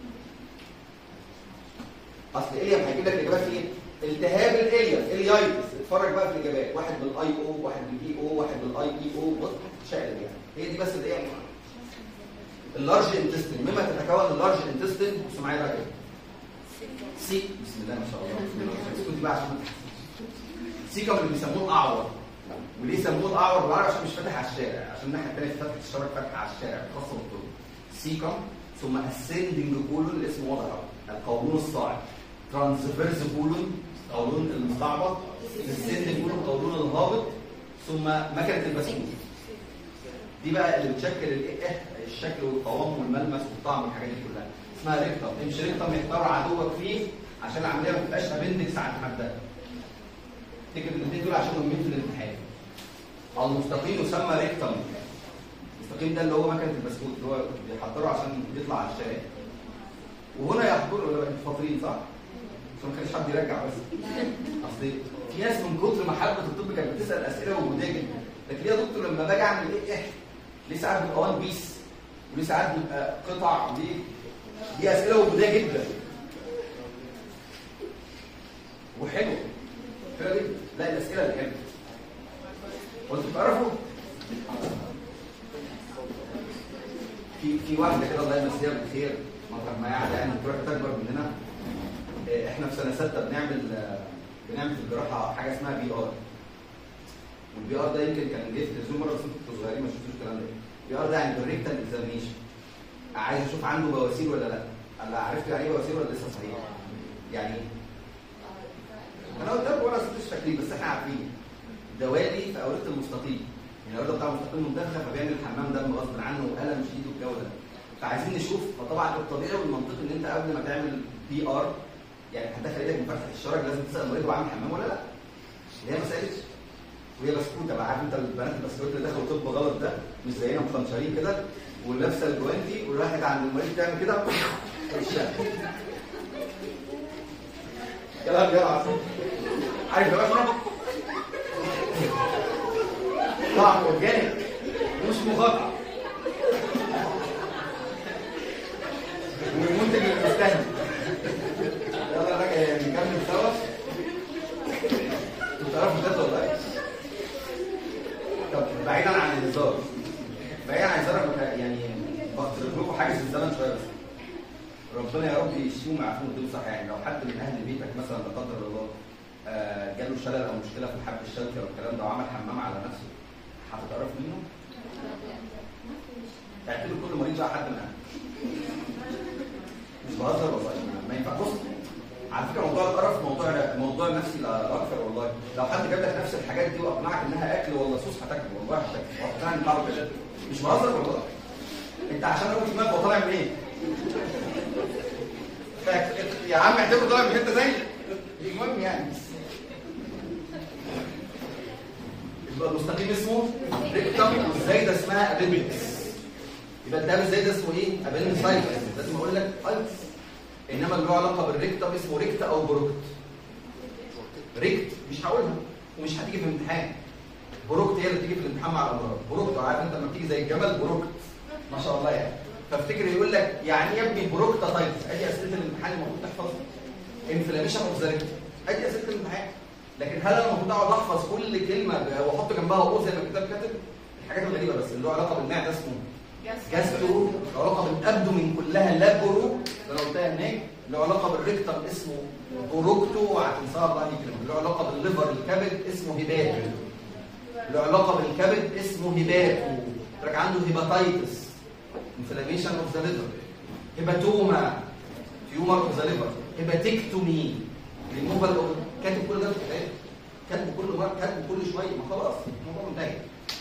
اصل الاليا هيجيب لك الاجابات في ايه؟ التهاب الاليا اليايتس اتفرج بقى في الاجابات واحد بالاي او واحد بالاي او واحد بالاي اي او بص هتتشقلب يعني هي دي بس اللي هي اللارج انتستين مما تتكون اللارج انتستين بصوا معايا بقى كده سي بسم الله ما شاء الله اسكتي بقى عشان سيكم اللي بيسموه الاعور وليه سموه الاعور بالعربي عشان مش فاتح على الشارع عشان الناحيه الثانيه فتحه الشبك فاتحه على الشارع خاصه بالطرق سيكم ثم اسندنج كولون الاسم واضح اهو القولون الصاعد ترانسفيرس كولون قولون المستعبط السن كولون قولون الهابط ثم مكنه البسكوت دي بقى اللي بتشكل الايه الشكل والقوام والملمس والطعم والحاجات دي كلها اسمها ريكتم امشي ريكتم يختار عدوك فيه عشان العمليه ما تبقاش ابندكس عند حدها افتكر الاثنين دول عشان مهمين في الامتحان المستقيم يسمى ريكتم المستقيم ده اللي هو مكنه البسكوت اللي هو بيحضره عشان يطلع على الشارع وهنا يحضر ولا انتوا فاطرين صح؟ عشان ما كانش حد يرجع بس اصل في ناس من كتر ما حبت الطب كانت بتسال اسئله وجوديه جدا لكن يا دكتور لما باجي اعمل ايه ايه ليه ساعات بيبقى وان بيس وليه ساعات بيبقى قطع دي دي اسئله وجوديه جدا وحلوه حلوه جدا لا الاسئله اللي حلوه وانتوا بتعرفوا في في واحده كده الله يمسيها بالخير مطرح ما قاعده يعني بتروح تكبر مننا آه، احنا في سنه سته بنعمل آه، بنعمل في الجراحه حاجه اسمها بي ار والبي ار ده يمكن كان جه في التلفزيون مره بس انتوا كنتوا صغيرين ما شفتوش الكلام ده بي ار ده يعني بالريكتال اكزامينشن عايز اشوف عنده بواسير ولا لا انا عرفت يعني ايه بواسير ولا لسه صحيح يعني إيه؟ انا قلت لكم وانا ست التكليف بس احنا عارفين دوالي في اورده المستقيم يعني الاورده بتاع المستقيم مدخله فبيعمل حمام دم غصب عنه وقلم شديد والجو ده فعايزين نشوف فطبعا الطبيعي والمنطقي ان انت قبل ما تعمل بي ار يعني هتدخل ايدك من فتحه الشرج لازم تسال المريض هو عامل حمام ولا لا هي ما سالتش وهي بسكوته بقى عارف انت البنات البسكوت اللي دخلوا طب غلط ده مش زينا مخنشرين كده ولابسه الجوانتي وراحت عند المريض تعمل كده وشها كلام يلا عارف عارف يا باشا طعم اورجانيك مش مقاطعه والمنتج المستهدف يلا راجع نكمل سوا انتوا تعرفوا ده والله طب بعيدا عن الهزار بعيدا عن الهزار أنا بك- يعني بقترح لكم حاجه في الزمن شويه بس ربنا يا رب يشفيهم ويعافيهم ويديهم صحه يعني لو حد من اهل بيتك مثلا لا قدر الله آه، جاله شلل او مشكله في الحب الشوكي او الكلام ده وعمل حمام على نفسه هتتقرف منه؟ اعتبر كل مريض بقى حد من اهله مش بهزر والله ما ينفع بص على فكره موضوع القرف موضوع موضوع نفسي لا اكثر والله لو حد جاب لك نفس الحاجات دي واقنعك انها اكل ولا صوص هتاكل والله هتاكل واقنعني ان طعمه كده مش بهزر والله انت عشان اقول في دماغك هو طالع منين؟ فاك- يا عم اعتبره طالع من حته زي المهم يعني يبقى المستقيم اسمه ريكتم والزايده اسمها ابندكس يبقى الدم الزايد اسمه ايه؟ ابندسايتس لازم اقول لك ايتس انما اللي له علاقه بالريكتم اسمه ريكتا او بروكت ريكت مش هقولها ومش هتيجي في الامتحان بروكت هي اللي بتيجي في الامتحان مع الامراض بروكت عارف انت لما بتيجي زي الجمل بروكت ما شاء الله يعني فافتكر يقول لك يعني ايه يا ابني بروكتاتايتس ادي اسئله الامتحان المفروض تحفظها انفلاميشن اوف ذا ريكتم ادي اسئله الامتحان لكن هل انا المفروض اقعد احفظ كل كلمه ب- واحط جنبها او زي ما الكتاب كاتب الحاجات الغريبه بس اللي له علاقه بالمعده اسمه جاسترو له علاقه بالابدومين كلها لابرو اللي انا قلتها هناك له علاقه بالريكتم اسمه بروكتو وهتنساها الله يكرمك له علاقه بالليفر الكبد اسمه هيباتو له علاقه بالكبد اسمه هيباتو لك عنده هيباتايتس انفلاميشن اوف ذا ليفر هيباتوما تيومر اوف ذا ليفر هيباتيكتومي ريموفال كاتب كل ده في الكتاب كاتبه كل مره كاتبه كل شويه ما خلاص الموضوع منتهي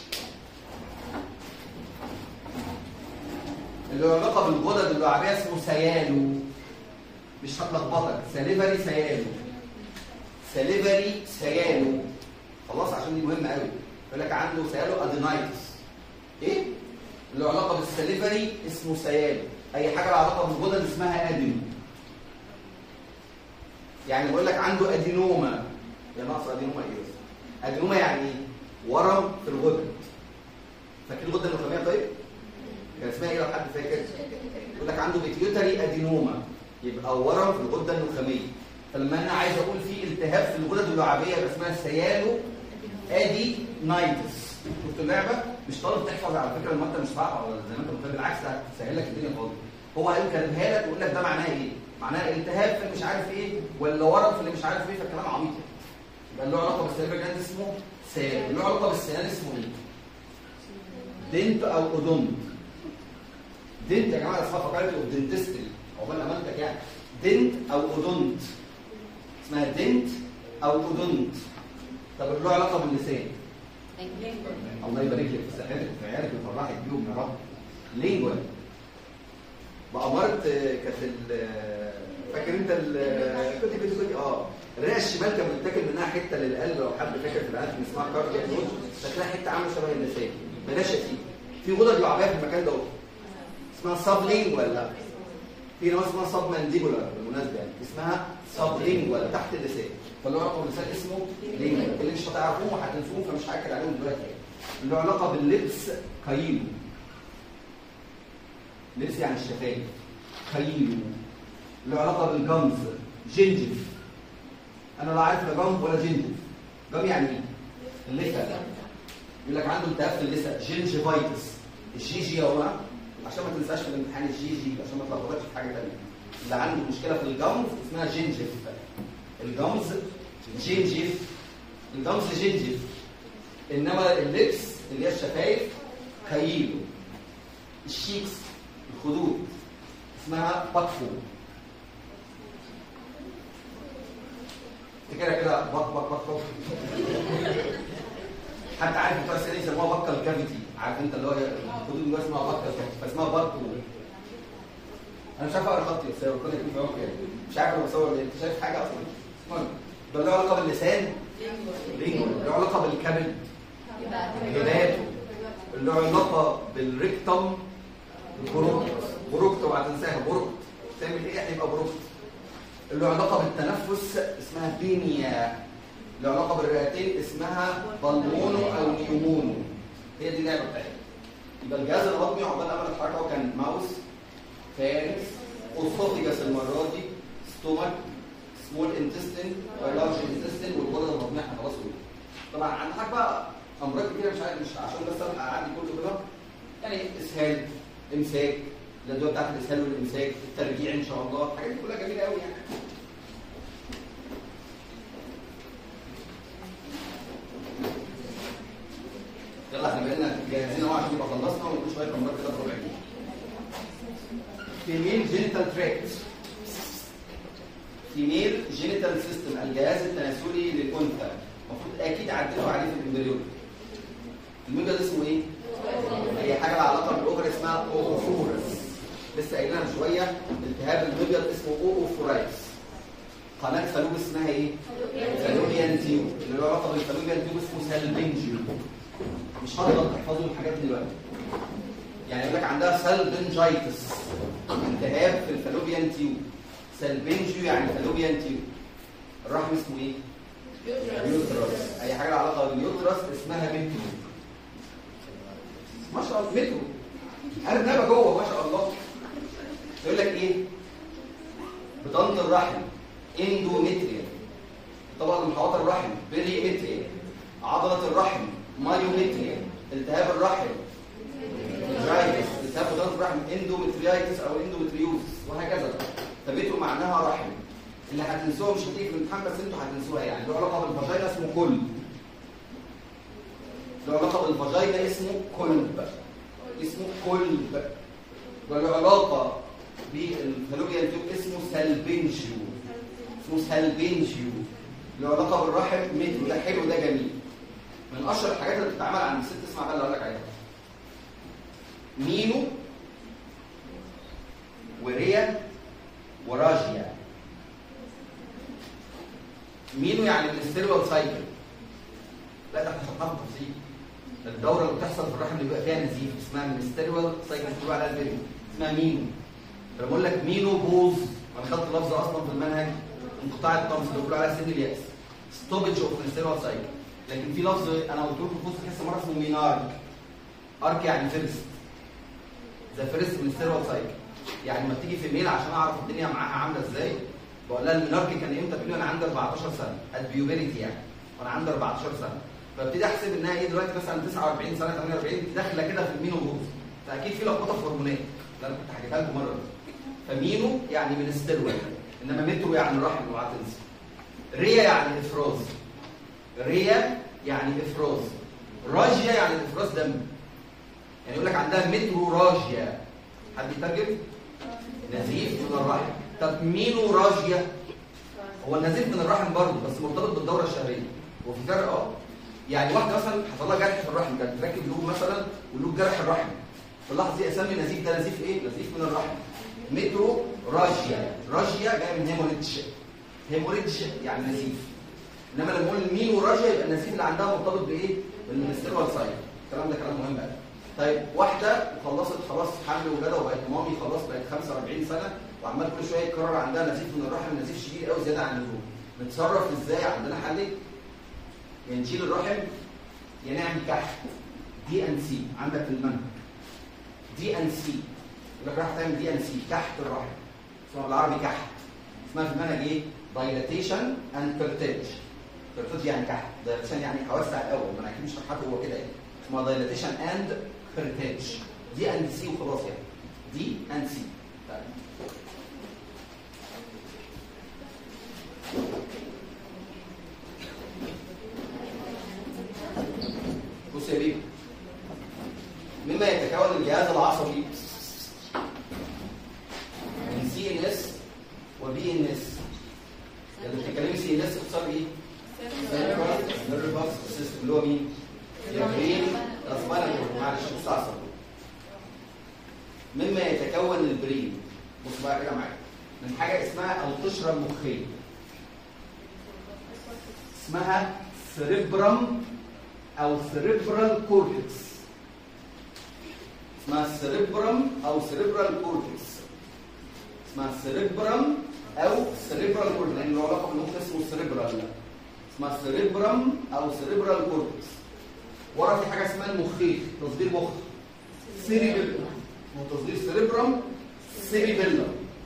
اللي له علاقه بالغدد اللعابيه اسمه سيالو مش هتلخبطك سليفري سيالو سليفري سيالو خلاص عشان دي مهمه قوي يقول لك عنده سيالو ادينايتس ايه اللي له علاقه بالسليفري اسمه سيالو اي حاجه لها علاقه بالغدد اسمها ادينو يعني بقول لك عنده ادينوما يا ناقص ادينوما ايه بس ادينوما يعني ايه ورم في الغدد فاكر الغده النخاميه طيب كان اسمها ايه لو حد فاكر يقول لك عنده بيتيوتري ادينوما يبقى ورم في الغده النخاميه فلما انا عايز اقول في التهاب في الغدد اللعابيه يبقى اسمها سيالو ادي نايتس شفت اللعبه مش طالب تحفظ على فكره الماده مش صعبه ولا زي ما انت متخيل بالعكس ده هتسهل لك الدنيا خالص هو قال كاتبها لك ويقول لك ده معناه ايه معناه التهاب في مش عارف ايه ولا ورم في اللي مش عارف ايه فالكلام عبيط يعني يبقى له علاقه بالسيرفر جلاند اسمه سيال له علاقه بالسنان اسمه ايه دنت او اودونت دنت يا جماعه اسمها فكرت دنتستري عقبال امانتك يعني دنت او اودونت اسمها دنت او اودونت طب له علاقه باللسان الله يبارك لك في صحتك في عيالك ويفرحك بيهم يا رب لينجوال بأمارة آه، كانت ال- آه، فاكر انت ال كنت كنت كنت اه الرئه الشمال كان بتتاكل منها حته للقلب لو حد فاكر في العالم اسمها كاردياك نود فتلاقي حته عامله شبه اللسان بلاش يا سيدي في غدد لعبيه في المكان ده اسمها سابلينجوال لا في نوع اسمها سب مانديبولار بالمناسبه يعني اسمها سابلينجوال تحت اللسان فاللي هو رقم اللسان اسمه لينجوال اللي مش هتعرفوه وهتنسوه فمش هاكد عليهم دلوقتي يعني. اللي له علاقه باللبس كايلو لبس يعني الشفايف كايلو له علاقه بالجمز جنجف انا لا عارف لا جنب ولا جنجف جنب يعني ايه؟ اللثه يقول لك عنده التهاب في اللثه جنجفايتس الجي جي يا جماعه عشان ما تنساش في الامتحان الجي جي عشان ما تلخبطش في حاجه ثانيه اللي عنده مشكله في الجمز اسمها جنجف الجمز جنجف الجمز جنجف انما اللبس اللي هي الشفايف كايلو الشيكس الخدود اسمها بطفو كده كده بق بق بق بق حتى عارف بتوع السنه يسموها بكه الكافيتي عارف انت اللي هو الخدود اللي اسمها بكه الكافيتي فاسمها بطفو انا مش عارف اقرا خطي بس ربنا يكون في عمري يعني مش عارف انا بصور ليه انت شايف حاجه اصلا المهم ده له علاقه باللسان لينجوال له علاقه بالكبد جبال له علاقه بالريكتم بروكت بروكت اوعى تنساها بروكت تعمل ايه هيبقى بروكت له علاقه بالتنفس اسمها بينيا له علاقه بالرئتين اسمها بالمونو او نيومونو هي دي اللعبه بتاعتنا يبقى الجهاز الهضمي عقبال ما نتحرك كان ماوس فارنكس اوسوفيجاس المره دي ستومك سمول انتستين لارج انتستين والغدد الهضميه احنا خلاص قلنا طبعا عندك بقى امراض كتيره مش عارف مش عشان بس ابقى اعدي كله كده يعني اسهال امساك الادويه بتاعت الاسهال والامساك الترجيع ان شاء الله الحاجات دي كلها جميله قوي يعني يلا احنا بقينا جاهزين اهو عشان يبقى خلصنا ونقول شويه امراض كده في ربع جنيه فيميل جينيتال تراكت فيميل جينيتال سيستم الجهاز التناسلي للانثى المفروض اكيد عدلوا عليه في الامبريون الميجا ده اسمه ايه؟ هي حاجه لها علاقه بالاوفر اسمها اوفورس لسه قايلينها من شويه التهاب الميجا اسمه اوفورايتس قناه فالوب اسمها ايه؟ فالوبيان تيوب اللي له علاقه بالفالوبيان تيوب اسمه سالبنجيو مش هقدر تحفظوا الحاجات دي دلوقتي يعني يقول لك عندها سالبنجايتس التهاب في الفالوبيان تيوب سالبنجيو يعني فالوبيان تيوب الرحم اسمه ايه؟ يوترس اي حاجه لها علاقه باليوترس اسمها مترو ما شاء الله مترو عارف نبقى جوه ما شاء الله يقول لك ايه بطانه الرحم اندوميتريال طبعا محاوطه الرحم بريمتريال عضله الرحم مايومتريال التهاب الرحم جايتس التهاب بطانه الرحم اندومتريايتس او اندومتريوزس وهكذا فمترو معناها رحم اللي هتنسوها مش هتيجي في الامتحان بس انتوا هتنسوها يعني له علاقه بالفاجينا اسمه كلب له علاقه بالفاجينا اسمه كلب اسمه كلب وله علاقه بالفالوبيان تيوب اسمه سالبنجيو اسمه سالبنجيو له علاقه بالرحم مترو ده حلو ده جميل من اشهر الحاجات اللي بتتعمل عند الست اسمع بقى اللي اقول لك عليها مينو وريا وراجيا مينو يعني الستيروال سايكل لا ده احنا شرحناها بالتفصيل الدوره اللي بتحصل في الرحم اللي بيبقى فيها نزيف اسمها الستيروال سايكل بتقول عليها الفيديو اسمها مينو فلما اقول لك مينو بوز انا خدت لفظ اصلا في المنهج انقطاع الطمس اللي بيقولوا عليها سن الياس ستوبج اوف الستيروال سايكل لكن في لفظ انا قلت لكم في وسط الحصه مره اسمه مينارك ارك يعني فيرست ذا فيرست من الستيروال سايكل يعني لما تيجي في ميل عشان اعرف الدنيا معاها عامله ازاي بقول لها المينارك كان امتى بتقول انا عندي 14 سنه البيوبريتي يعني وانا عندي 14 سنه فابتدي احسب انها ايه دلوقتي مثلا 49 سنه 48 داخله كده في المينوبوز فاكيد في لخبطه في هرمونات اللي انا كنت حكيتها لكم مره فمينو يعني من ستيرويد انما مترو يعني الرحم اوعى تنسى ريا يعني افراز ريا يعني افراز راجيا يعني افراز دم يعني يقول لك عندها مترو راجيا حد يترجم نزيف من الرحم طب مينو راجيا هو النزيف من الرحم برضه بس مرتبط بالدوره الشهريه هو في فرق اه يعني واحده مثلا حصل لها جرح في الرحم كانت بتركب لوب مثلا ولوب جرح الرحم في اللحظه دي اسمي النزيف ده نزيف ايه؟ نزيف من الرحم مترو راجيا راجيا جاي من هيموريدج هيموريدج يعني نزيف انما لما نقول مينو راجيا يبقى النزيف اللي عندها مرتبط بايه؟ بالمنسترال سايد الكلام ده كلام مهم بقى طيب واحده وخلصت خلاص حمل ولاده وبقت مامي خلاص بقت 45 سنه وعمال كل شويه يتكرر عندها نزيف من الرحم نزيف شديد قوي زياده عن اللزوم نتصرف ازاي عندنا حلين يا نشيل الرحم يا نعمل كحت دي ان سي عندك في المنهج دي ان سي يقول لك راح تعمل دي ان سي كحت الرحم اسمها بالعربي كحت اسمها في المنهج ايه؟ دايلاتيشن اند كيرتيج كيرتيج يعني كحت دايلاتيشن يعني هوسع الاول ما انا اكيد مش هحط هو كده يعني اسمها دايلاتيشن اند كيرتيج دي ان سي وخلاص يعني دي ان سي بص يا بيبي مما يتكون الجهاز العصبي من سي ان اس وبي ان اس لما بتتكلمي سي ان اس اختصار ايه؟ نيرفس سيستم اللي هو مين؟ البرين الاسبانال معلش بص على الصوره مما يتكون البرين بص بقى كده معايا من حاجه اسمها القشره المخيه اسمها سيريبرم او سيريبرال كورتكس اسمها سيريبرم او سيريبرال كورتكس اسمها سيريبرم او سيريبرال كورتكس لان له علاقه بالمخ اسمه سيريبرال اسمها سيريبرم او سيريبرال كورتكس ورا في حاجه اسمها المخيخ تصدير مخ سيريبيلم هو تصدير سيريبرم سيريبيلم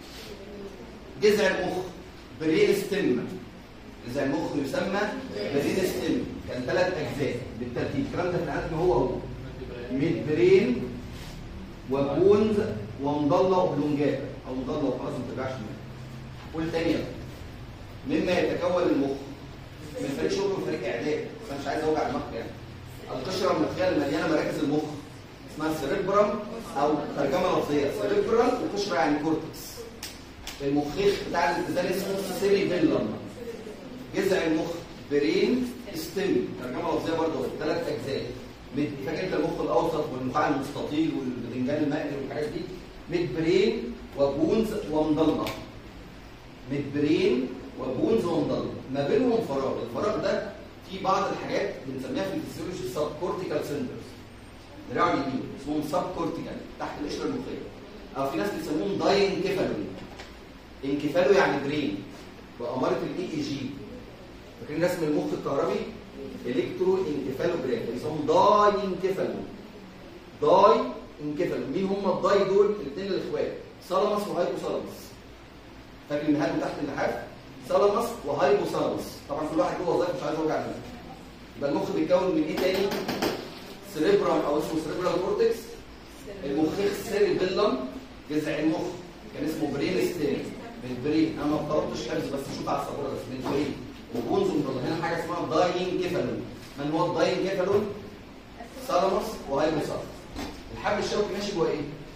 جذع المخ برين ستيم جذع المخ يسمى برين ستيم كان ثلاث اجزاء بالترتيب الكلام ده في الاناتومي هو هو ميد برين وبونز ومضله وبلونجاتا او مضله وخلاص ما ترجعش منها قول تاني يلا. مما يتكون المخ من فريق شغل وفريق اعداد بس انا مش عايز اوجع المخ يعني القشره المخيه المليانه مراكز المخ اسمها سيريبرم او ترجمه لفظيه سيريبرال وقشره يعني كورتكس المخيخ بتاع الاتزان اسمه سيريبيلم جذع المخ برين ستيم ترجمه لفظيه برضه ثلاث اجزاء مد- فاكر انت المخ الاوسط والنخاع المستطيل والباذنجان المائل والحاجات دي ميد برين وبونز ومضله ميد برين وبونز ومضله ما بينهم فراغ الفراغ ده في بعض الحاجات بنسميها في الفسيولوجي سب كورتيكال سنترز دراع اليمين اسمهم سب كورتيكال تحت القشره المخيه او في ناس بيسموهم داين كيفالو انكفالو يعني برين بأمارة الاي اي جي فاكرين رسم المخ الكهربي الكترو انكفالوجرام بيسموهم داي انكفالو داي انكفالو مين هم الداي دول الاثنين الاخوات سالامس وهايبوثالامس فاكر النهايه تحت اللحاف سالامس وهايبوثالامس طبعا كل واحد له وظائف مش عايز اوجع دماغي يبقى المخ بيتكون من ايه تاني سيريبرام او اسمه سيريبرال كورتكس المخيخ سيريبيلم جذع المخ كان اسمه برين ستيم من برين انا ما طلبتش حفظ بس شوف على السبوره بس من برين وبونز من هنا حاجه اسمها داين كيفالون من هو الداين كيفالون سالاموس وهايبوثالاموس الحبل الشوكي ماشي جوه ايه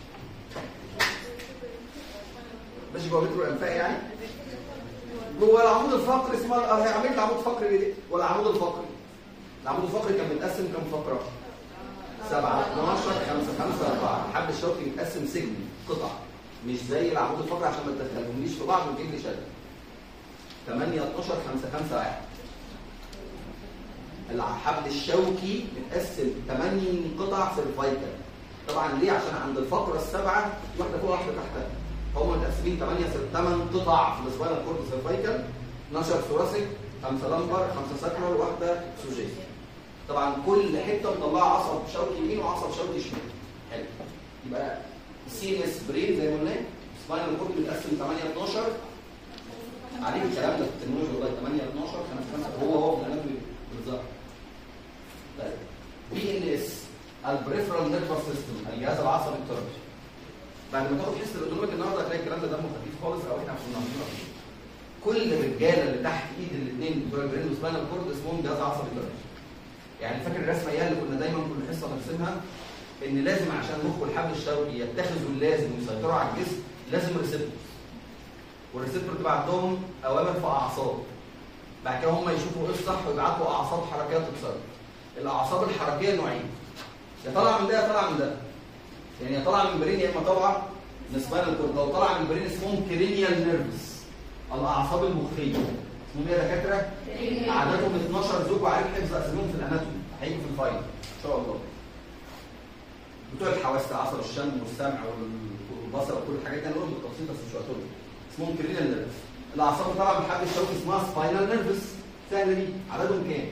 ماشي جوه مترو الانفاق يعني جوه العمود الفقري اسمها اه هي عملت عمود فقري دي ولا العمود الفقري العمود الفقري كان متقسم كام فقره 7 12 5 5 4 الحبل الشوكي متقسم سجن قطع مش زي العمود الفقري عشان ما تدخلهمليش في بعض وتجيب لي شد 8 12 5 5 1 الحبل الشوكي متقسم 8 قطع سيرفايكال طبعا ليه عشان عند الفقره السبعه في واحده فوق واحده تحتها هم متقسمين 8 8 قطع في السباينال كورد سيرفايكال 12 ثوراسيك 5 لمبر 5 ساكرال واحده سوجيس طبعا كل حته مطلعه عصب شوكي يمين وعصب شوكي شمال حلو يبقى السي اس برين زي ما قلنا سباينال كورد متقسم 8 12 عليه الكلام ده في التكنولوجيا والله 8 12 5 5 هو هو في الاناتومي بالظبط طيب بي ان اس البريفرال نيرفس سيستم الجهاز العصبي الطرفي بعد ما تاخد حصه الاوتوميك النهارده هتلاقي الكلام ده دمه خفيف خالص او احنا عشان نعمله كل الرجاله اللي تحت ايد الاثنين بتوع البرين والسباينال كورد اسمهم جهاز عصبي طرفي يعني فاكر الرسمه اياها اللي كنا دايما كل حصه نرسمها ان لازم عشان مخ والحبل الشوكي يتخذوا اللازم ويسيطروا على الجسم لازم ريسبتور والريسبتور تبقى عندهم اوامر في اعصاب بعد كده هم يشوفوا ايه الصح ويبعتوا اعصاب حركيه تتصرف الاعصاب الحركيه نوعين يا طالعه من ده يا طالعه من ده يعني يا طالعه من برين يا اما طالعه السباينال كورد لو طلع من البرين اسمهم كرينيال نيرفز الاعصاب المخيه اسمهم ايه يا دكاتره؟ عددهم 12 زوج وعارف حفظ اساميهم في الاناتومي هيجي في الفايل ان شاء الله بتوع الحواس عصب الشم والسمع والبصر وكل الحاجات دي هنقولهم بالتفصيل بس مش وقتهم اسمهم كرينيال نيرفز الاعصاب اللي طالعه من الحبل الشوكي اسمها سباينال نيرفز سهله دي عددهم كام؟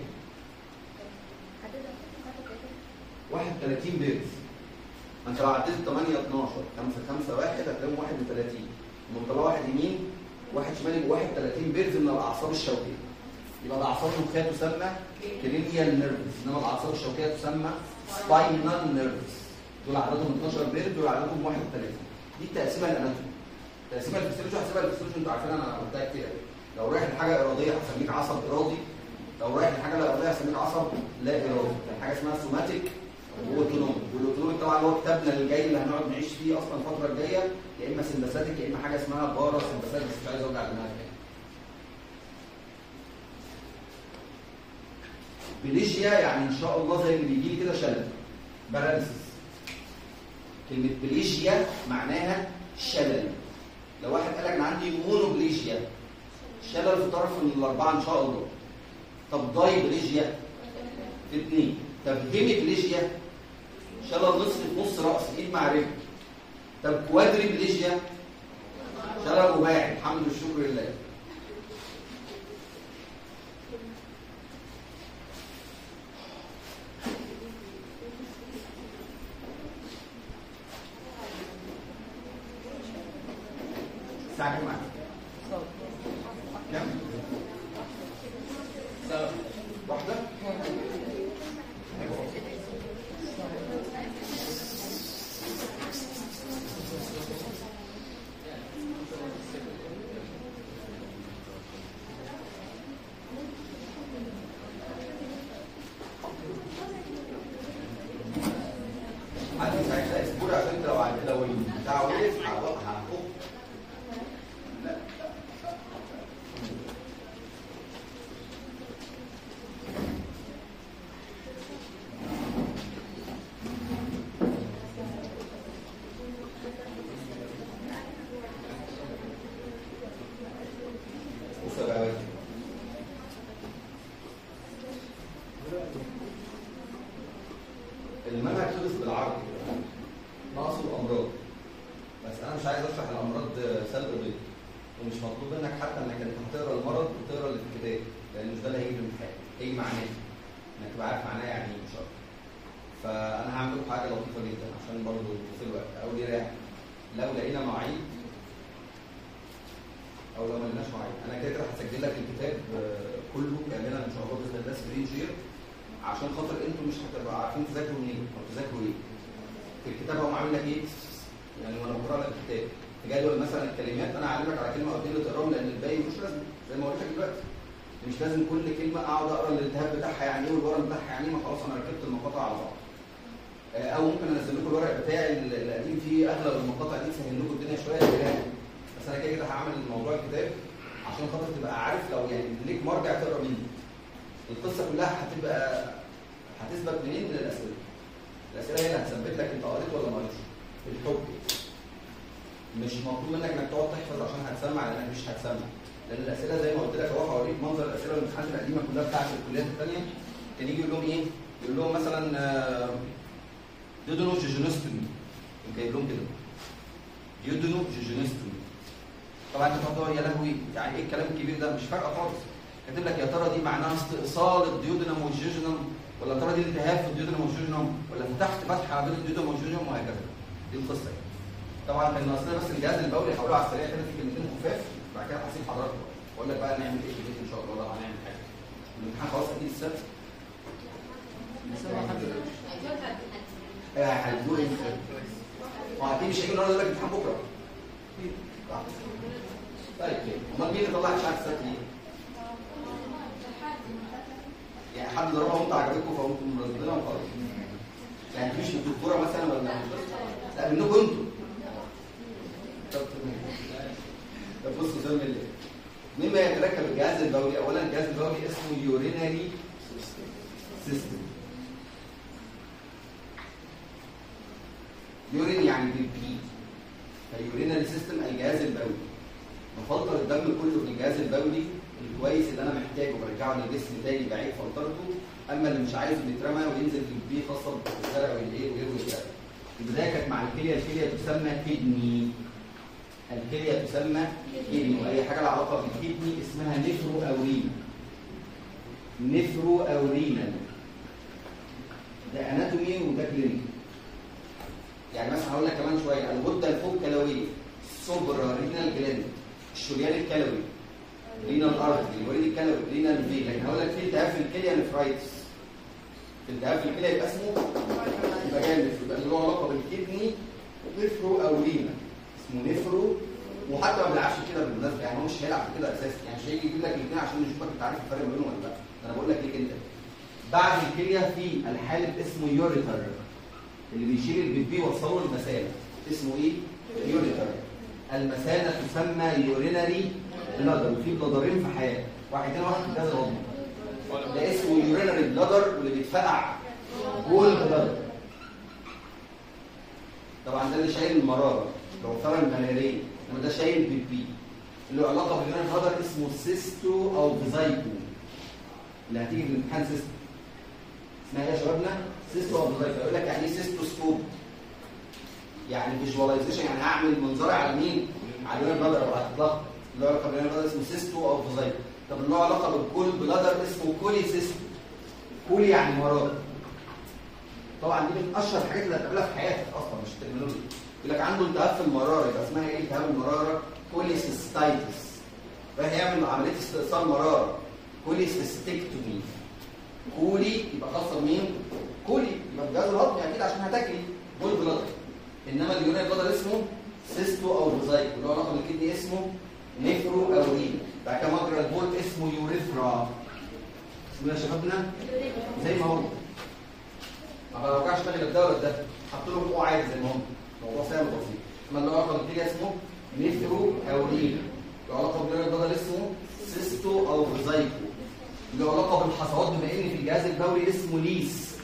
31 بيرز ما انت لو عديت 8 12 5 5 1 هتلاقيهم 31 لما طلع واحد يمين واحد شمال يبقى 31 بيرز من الاعصاب الشوكيه يبقى الاعصاب المخيه تسمى كرينيال نيرفز انما الاعصاب الشوكيه تسمى سباينال نيرفز دول عددهم 12 بيرز دول عددهم 31 دي التقسيمه الاناتومي التقسيمه الفسيولوجي هحسبها الفسيولوجي انتوا عارفين انا قلتها كتير قوي لو رايح لحاجه اراديه هسميك عصب ارادي لو رايح لحاجه لا اراديه هسميك عصب لا ارادي يعني حاجه اسمها سوماتيك واوتونوميك والاوتونوميك طبعا اللي هو كتابنا الجاي اللي هنقعد نعيش فيه اصلا الفتره الجايه يا اما سمباثيك يا اما حاجه اسمها بارا سمباثيك بس مش عايز اوجع دماغك يعني. بليجيا يعني ان شاء الله زي اللي بيجي لي كده شلل باراليسيس كلمه بليجيا معناها شلل لو واحد قال لك انا عندي مونوبليجيا شلل في طرف من الاربعه ان شاء الله طب دايبليجيا في اثنين طب هيميبليجيا شلل نصف في نص راس ايد مع رجل طب كوادريبليجيا شلل رباعي الحمد والشكر لله الساعة كام معاك؟ كام؟ واحدة؟ حد ساعتها اسبوع عشان انت لو عند لو البتاع وقف هفك هفك بص يا بقى المنهج خلص بالعربي ناقص الامراض بس انا مش عايز اشرح الامراض سلب بيض ومش مطلوب منك حتى انك انت هتقرا المرض وتقرا اللي في الكتاب لان مش ده اللي هيجي في الامتحان هيجي معناه انك تبقى عارف معناه يعني ايه مش اكتر فانا هعمل لكم حاجه لطيفه جدا عشان برضه في الوقت او دي رايح لو لقينا مواعيد او لو ما لقيناش مواعيد انا كده كده هسجل لك الكتاب آه، كله كاملا ان شاء الله باذن الله سكرين شير عشان خاطر انتوا مش هتبقوا عارفين تذاكروا منين او تذاكروا ايه في الكتاب هو عامل لك ايه يعني وانا بقرا لك الكتاب في جدول مثلا الكلمات انا هعلمك على كلمه او اتنين اللي تقراهم لان الباقي مش لازم زي ما قلت لك دلوقتي مش لازم كل كلمه اقعد اقرا الالتهاب بتاعها يعني ايه والورم بتاعها يعني ايه ما خلاص انا ركبت المقاطع على بعض آه، او ممكن انزل لكم الورق بتاعي القديم فيه اغلب المقاطع دي تسهل لكم الدنيا شويه قرايه بس انا كده كده هعمل موضوع الكتاب عشان خاطر تبقى عارف لو يعني ليك مرجع تقرا منه القصه كلها هتبقى هتثبت منين من الاسئله الاسئله هي اللي هتثبت لك انت قريت ولا ما قريتش الحب مش مطلوب منك انك تقعد تحفظ عشان هتسمع لانك مش هتسمع لان الاسئله زي ما قلت لك اهو هوريك منظر الاسئله الامتحانات القديمه كلها بتاعت الكليات الثانيه كان يجي يقول لهم ايه؟ يقول لهم مثلا ديودونو جيجينوستومي جايب لهم كده ديودونو جيجينوستومي طبعا انت تقعد تقول يا لهوي يعني ايه الكلام الكبير ده مش فارقه خالص كاتب لك يا ترى دي معناها استئصال الديودنم والجيجنم ولا ترى دي التهاب في الديودنم والجيجنم ولا فتحت فتحه بين الديودنم والجيجنم وهكذا دي القصه يعني. طبعا كان ناقصنا بس الجهاز البولي هقوله على السريع كده في كلمتين خفاف بعد كده هسيب حضرتك واقول لك بقى نعمل ايه في البيت ان شاء الله لو هنعمل حاجه الامتحان خلاص اكيد السبت ايه هيدوه ايه ما اكيد مش هيجي النهارده يقول لك امتحان بكره صح؟ طيب امال مين اللي طلع اشعه السبت دي؟ يعني حد ضربها وانت عجبتكم فانتم مرضينها وخلاص يعني مش من الدكتوره مثلا ولا من لا منكم انتوا طب طب بصوا زي ما مما يتركب الجهاز البولي اولا الجهاز البولي اسمه يورينري سيستم يورين يعني بيبي فاليورينري سيستم الجهاز البولي بفلتر الدم كله في الجهاز البولي الكويس اللي انا محتاجه برجعه للجسم تاني بعيد فلترته اما اللي مش عايزه بيترمى وينزل في البي خاصه بالزرع والايه وغيره والكلام البدايه كانت مع الكليه الكليه تسمى كدني الكليه تسمى كدني واي حاجه لها علاقه بالكدني اسمها نفرو اورينا نفرو اورينا ده اناتومي وده كلينيك يعني مثلا هقول لك كمان شويه الغده الفوق كلويه سوبرا رينال جلاند الشريان الكلوي رينال ارتري الوريد الكلوي رينال في لكن هقول لك في التهاب في الكليه نفرايتس التهاب في الكليه يبقى اسمه يبقى جامد يبقى له علاقه بالكدني نفرو او رينا اسمه نفرو وحتى ما بيلعبش كده بالمناسبه يعني هو مش هيلعب كده اساسا يعني مش هيجي يجيب لك الاثنين عشان يشوفك انت عارف الفرق بينهم ولا لا انا بقول لك ليك انت بعد الكليه في الحالب اسمه يوريتر اللي بيشيل البيبي ويوصله المثانه اسمه ايه؟ يوريتر المثانه تسمى يورينري بلادر وفي بلادرين في حياه واحد هنا واحد في الجهاز الهضمي ده اسمه يورينري بلادر واللي بيتفقع جوه البلادر طبعا ده اللي شايل المراره لو فرق الملاريه انما ده شايل بيبي اللي له علاقه باليورينري بلادر اسمه سيستو او فيزايكو اللي هتيجي في الامتحان سيستو اسمها ايه يا شبابنا؟ سيستو او فيزايكو يقول لك يعني ايه سيستوسكوب يعني فيجواليزيشن يعني هعمل منظري على مين؟ على اليورينري بلادر او على الضغط اللي له علاقه باليورينري بلادر اسمه سيستو او فيزايكو طب اللي له علاقه بالكول بلادر اسمه كولي سيستو كولي يعني مراره طبعا دي من اشهر الحاجات اللي هتقابلها في حياتك اصلا مش التكنولوجيا يقول لك عنده التهاب في المراره يبقى اسمها ايه التهاب المراره كوليسيستايتس رايح يعمل عمليه استئصال مراره كوليسيستكتومي كولي يبقى خاصه بمين؟ كولي يبقى الجهاز الهضمي اكيد عشان هتاكلي بول بلادر انما اليورينال بلادر اسمه سيستو او روزايك اللي هو علاقه بالكدني اسمه نيفرو اورين بعد كده مجرى البول اسمه يوريثرا اسمه يا شبابنا زي ما هو ما بوجعش دماغي لا ده ولا ده حط لهم او عادي زي ما هم الموضوع سهل وبسيط اما اللي هو علاقه بالكليه اسمه نيفرو اورين له علاقه بالجهاز البدل اسمه سيستو او فيزايكو له علاقه بالحصوات بما ان في الجهاز البولي اسمه ليس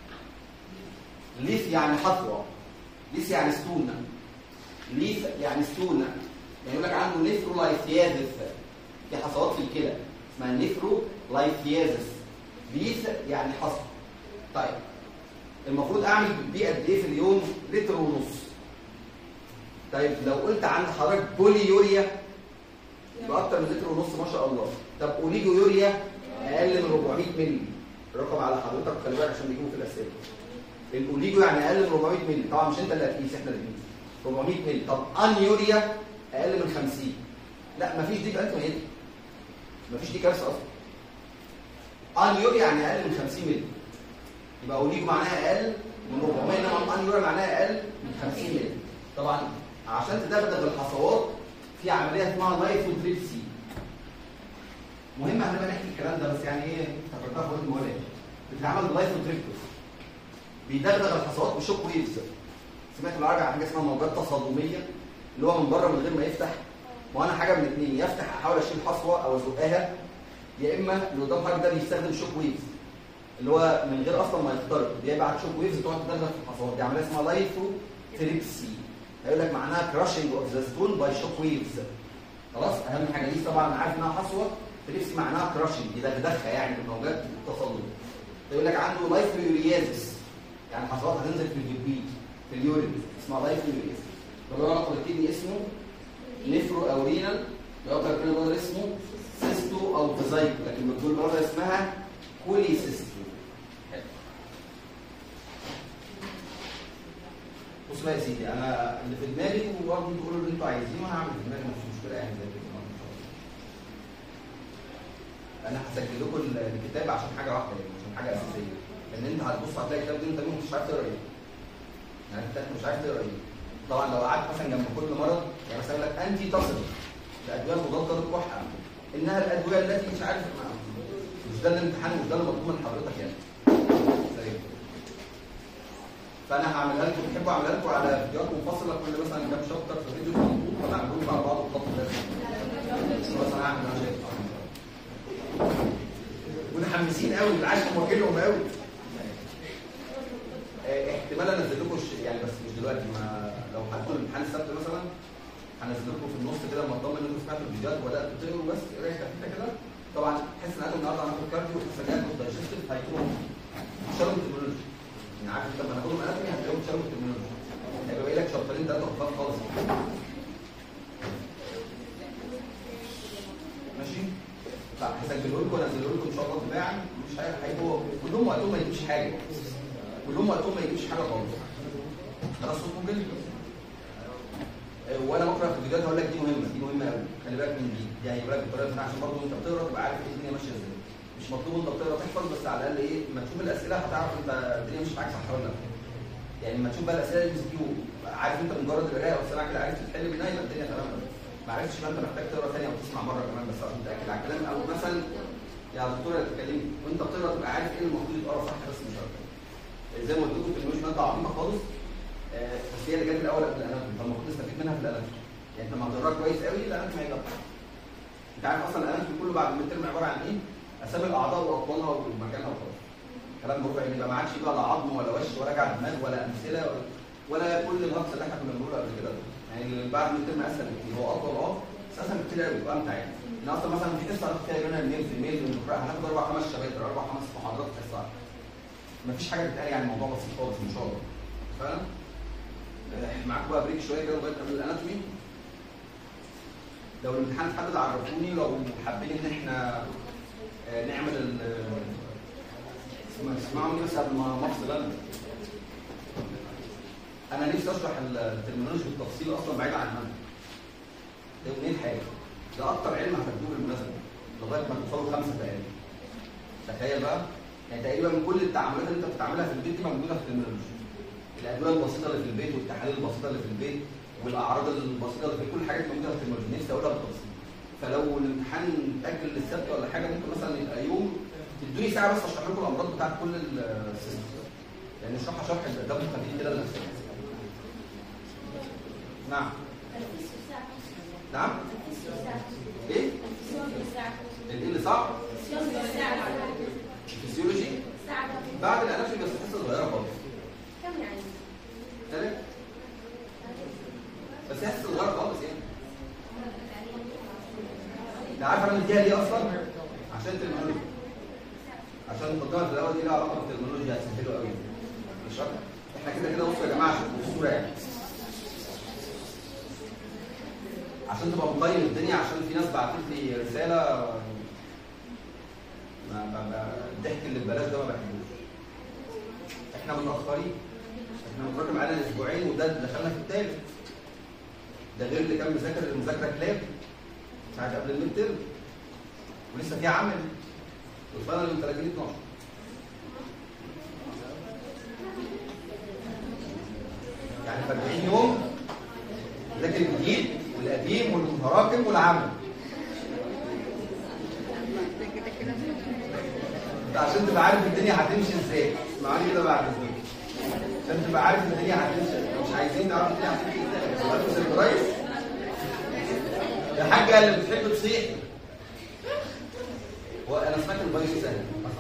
ليس يعني حصوه ليس يعني ستونه ليس يعني ستونه يعني يقول لك عنده نيفرولايثيازس في حصوات في الكلى اسمها نيفرولايثيازس ليس يعني حصوه طيب المفروض اعمل بيه قد ايه في اليوم لتر ونص طيب لو قلت عند حضرتك بولي يوريا يبقى اكتر من لتر ونص ما شاء الله طب اوليجو يوريا اقل من 400 مللي الرقم على حضرتك خلي بالك عشان بيجيبوا في الاسئله الاوليجو يعني اقل من 400 مللي طبعا مش انت اللي هتقيس احنا اللي بنقيس 400 مللي طب ان يوريا اقل من 50 لا مفيش دي يبقى انت ما مفيش دي كارثه اصلا ان يوريا يعني اقل من 50 مللي يبقى اوليجو معناها اقل من 400 انما ان يوريا معناها اقل من 50 مللي طبعا عشان تدغدغ الحصوات في عمليه اسمها لايفوتريبسي مهم هنبقى نحكي الكلام ده بس يعني ايه افتكرتها في وقت المولد بتتعمل بلايفوتريبتوس بيدغدغ الحصوات بشوك ويفز سمعت بالعربي عن حاجه اسمها موجات تصادميه اللي هو من بره من غير ما يفتح وانا حاجه من الاثنين يفتح احاول اشيل حصوه او ازقها يا اما اللي قدام حضرتك ده بيستخدم شوك ويفز اللي هو من غير اصلا ما يخترق بيبعت شوك ويفز تقعد تدغدغ في الحصوات دي عمليه اسمها لايفوتريبسي هيقول لك معناها كراشنج اوف ذا ستون باي شوك ويفز خلاص اهم حاجه دي طبعا عارف انها حصوه تريبسي معناها كراشنج يدغدغها يعني بالموجات التصادم يقول لك عنده لايفوريازيس يعني حصوات هتنزل في الجبين في اليورين اسمها لايفوريازيس لو علاقه بالكدني اسمه نفرو او رينال لو علاقه بالكدني اسمه سيستو او فيزايكو لكن بتقول بره اسمها كوليسيستو بص بقى يا سيدي انا اللي في دماغي وبرضه تقولوا اللي انتوا عايزينه وانا هعمل في دماغي مفيش مشكله يعني زي كده انا هسجل لكم الكتاب عشان حاجه واحده يعني عشان حاجه اساسيه ان انت هتبص هتلاقي الكتاب ده انت مش عارف تقرا ايه يعني انت مش عارف تقرا ايه طبعا لو قعدت مثلا جنب كل مرض يعني مثلا يقول لك انتي تصل الادويه المضاده للكحه انها الادويه التي مش عارف مش ده الامتحان مش ده اللي مطلوب من حضرتك يعني فانا هعملها لكم تحبوا اعملها لكم على فيديوهات منفصله كل مثلا كام شابتر في فيديو مضبوط ولا اعمله لكم على بعض الخط لازم خلاص انا هعمل انا شايف متحمسين قوي بالعشق موكلهم قوي احتمال انزل لكم يعني بس مش دلوقتي ما لو حطيتوا الامتحان السبت مثلا هنزل لكم في النص كده لما اطمن ان انتوا سمعتوا الفيديوهات وبدات تقروا بس قرايه خفيفه كده طبعا تحس ان انتوا النهارده هناخد كارديو وسجلات والدايجستيف هيكونوا شالوا التكنولوجي يعني عارف انت لما ناخدهم اناتومي هتلاقيهم شالوا التكنولوجي هيبقى باقي لك شابترين ثلاثه خفاف خالص ماشي هسجله لكم وانزله لكم ان شاء الله تباعا مش هي- هيبقوا كلهم وقتهم ما يجيبش حاجه كلهم وقتهم ما يجيبش حاجه خالص خلاص صوت ممكن وانا بقرا في الفيديوهات هقول لك دي مهمه دي مهمه قوي خلي بالك من دي دي هيجيب لك بالطريقه دي عشان برضه انت بتقرا تبقى عارف ايه الدنيا ماشيه ازاي مش مطلوب انت بتقرا تحفظ بس على الاقل ايه ما تشوف الاسئله هتعرف انت الدنيا مش معاك صح ولا لا يعني لما تشوف بقى الاسئله اللي كيو عارف انت مجرد القرايه او السماع كده عرفت تحل منها يبقى الدنيا تمام قوي ما عرفتش بقى انت محتاج تقرا ثانيه او تسمع مره كمان بس عشان تتاكد على الكلام او مثلا يا دكتوره تكلمني وانت بتقرا تبقى عارف ايه اللي المفروض يتقرا صح بس مش اكتر زي ما قلت لكم التكنولوجيا ماده عظيمه خالص آه، بس هي اللي جت الاول قبل الاناتومي فالمفروض نستفيد منها في الاناتومي يعني انت لما تقراها كويس قوي الاناتومي هيبقى انت عارف اصلا الاناتومي كله بعد الميد ترم عباره عن ايه؟ اسامي الاعضاء واطوالها ومكانها وخلاص كلام مربع ان يبقى ما عادش بقى لا عظم ولا وش ولا رجع دماغ ولا امثله ولا, ولا كل الهجص اللي احنا كنا بنقوله قبل كده ده. يعني اللي بعد الميد ترم اسهل بكتير هو اطول اه بس اسهل بكتير قوي وامتع يعني ان اصلا مثلا في حصه هناخد فيها يومين الميل في الميل اللي بنقراها هناخد اربع خمس شباتر اربع خمس محاضرات في حصه واحدة. مفيش حاجه بتتقال يعني الموضوع بسيط خالص ان شاء الله فاهم؟ آه، معاكم بقى بريك شويه كده لغايه قبل الاناتومي لو الامتحان اتحدد عرفوني لو حابين ان احنا آه، نعمل ال اسمع- اسمعوني بس قبل ما ما افصل انا انا نفسي اشرح الترمينولوجي بالتفصيل اصلا بعيد عن المنهج ده منين حاجه ده اكتر علم هتاخدوه بالمناسبه لغايه ما توصلوا خمسه تقريبا تخيل بقى يعني تقريبا من كل التعاملات اللي انت بتعملها في البيت دي موجوده في الترمينولوجي الادويه البسيطه اللي في البيت والتحاليل البسيطه اللي في البيت والاعراض البسيطه اللي في كل حاجه موجوده في الترمينولوجي نفسي اقولها بالتفصيل فلو الامتحان اتاجل للسبت ولا حاجه ممكن مثلا يبقى يوم تدوني ساعه بس اشرح لكم الامراض بتاعت كل السيستم لان اشرحها شرح ده خفيف كده لنفسك نعم نعم ايه الايه اللي صعب الفسيولوجي بعد الاناتومي بس حصه صغيره خالص تمام بس هي حصه صغيره خالص يعني انت عارف انا مديها ليه اصلا عشان الترمينولوجي عشان المقدمه في الاول دي لها علاقه بالترمينولوجي هتسهله قوي مش اكتر احنا كده كده بصوا يا جماعه عشان تبقوا الصوره يعني عشان تبقى مقيم الدنيا عشان في ناس بعتت لي رساله ما ما ما الضحك اللي ببلاش ده ما بحبوش احنا متاخرين احنا متراكم علينا اسبوعين وده دخلنا في الثالث ده غير اللي كان مذاكر المذاكره كلاب ساعه قبل الميد ترم ولسه في عمل والفاينل من 30 12 يعني في 40 يوم ذاكر الجديد والقديم والمتراكم والعمل انت عشان تبقى عارف الدنيا هتمشي ازاي اسمعوني كده بعد اذنك عشان تبقى عارف الدنيا هتمشي مش عايزين تعرف الدنيا هتمشي ازاي هو انت سربرايز يا حاجه اللي بتحب تصيح هو انا سمعت البايو سهل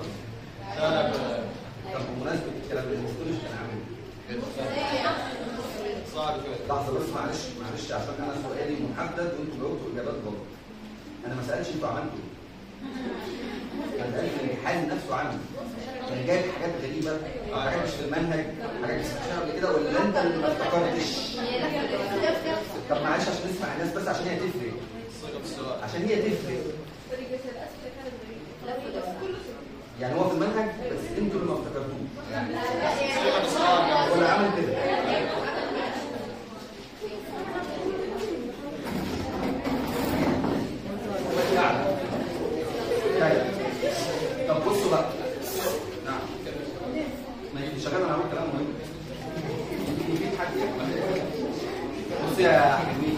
طب بمناسبه الكلام ده المستولوجي كان عامل ايه؟ صعب كده لحظه بس معلش معلش عشان انا سؤالي محدد وانتوا جاوبتوا اجابات غلط انا ما سالتش انتوا عملتوا ايه انا سالت الامتحان نفسه عنه كان جايب حاجات غريبه حاجات مش في المنهج حاجات مش سمعتها قبل كده ولا انت اللي ما افتكرتش طب معلش عشان نسمع الناس بس عشان هي تفرق صيغه السؤال عشان هي تفرق يعني هو في المنهج بس انتوا اللي ما افتكرتوه ولا عمل كده طيب طب بصوا بقى نعم ما انت شغال انا عامل كلام مهم في حد يعني بص يا حلوين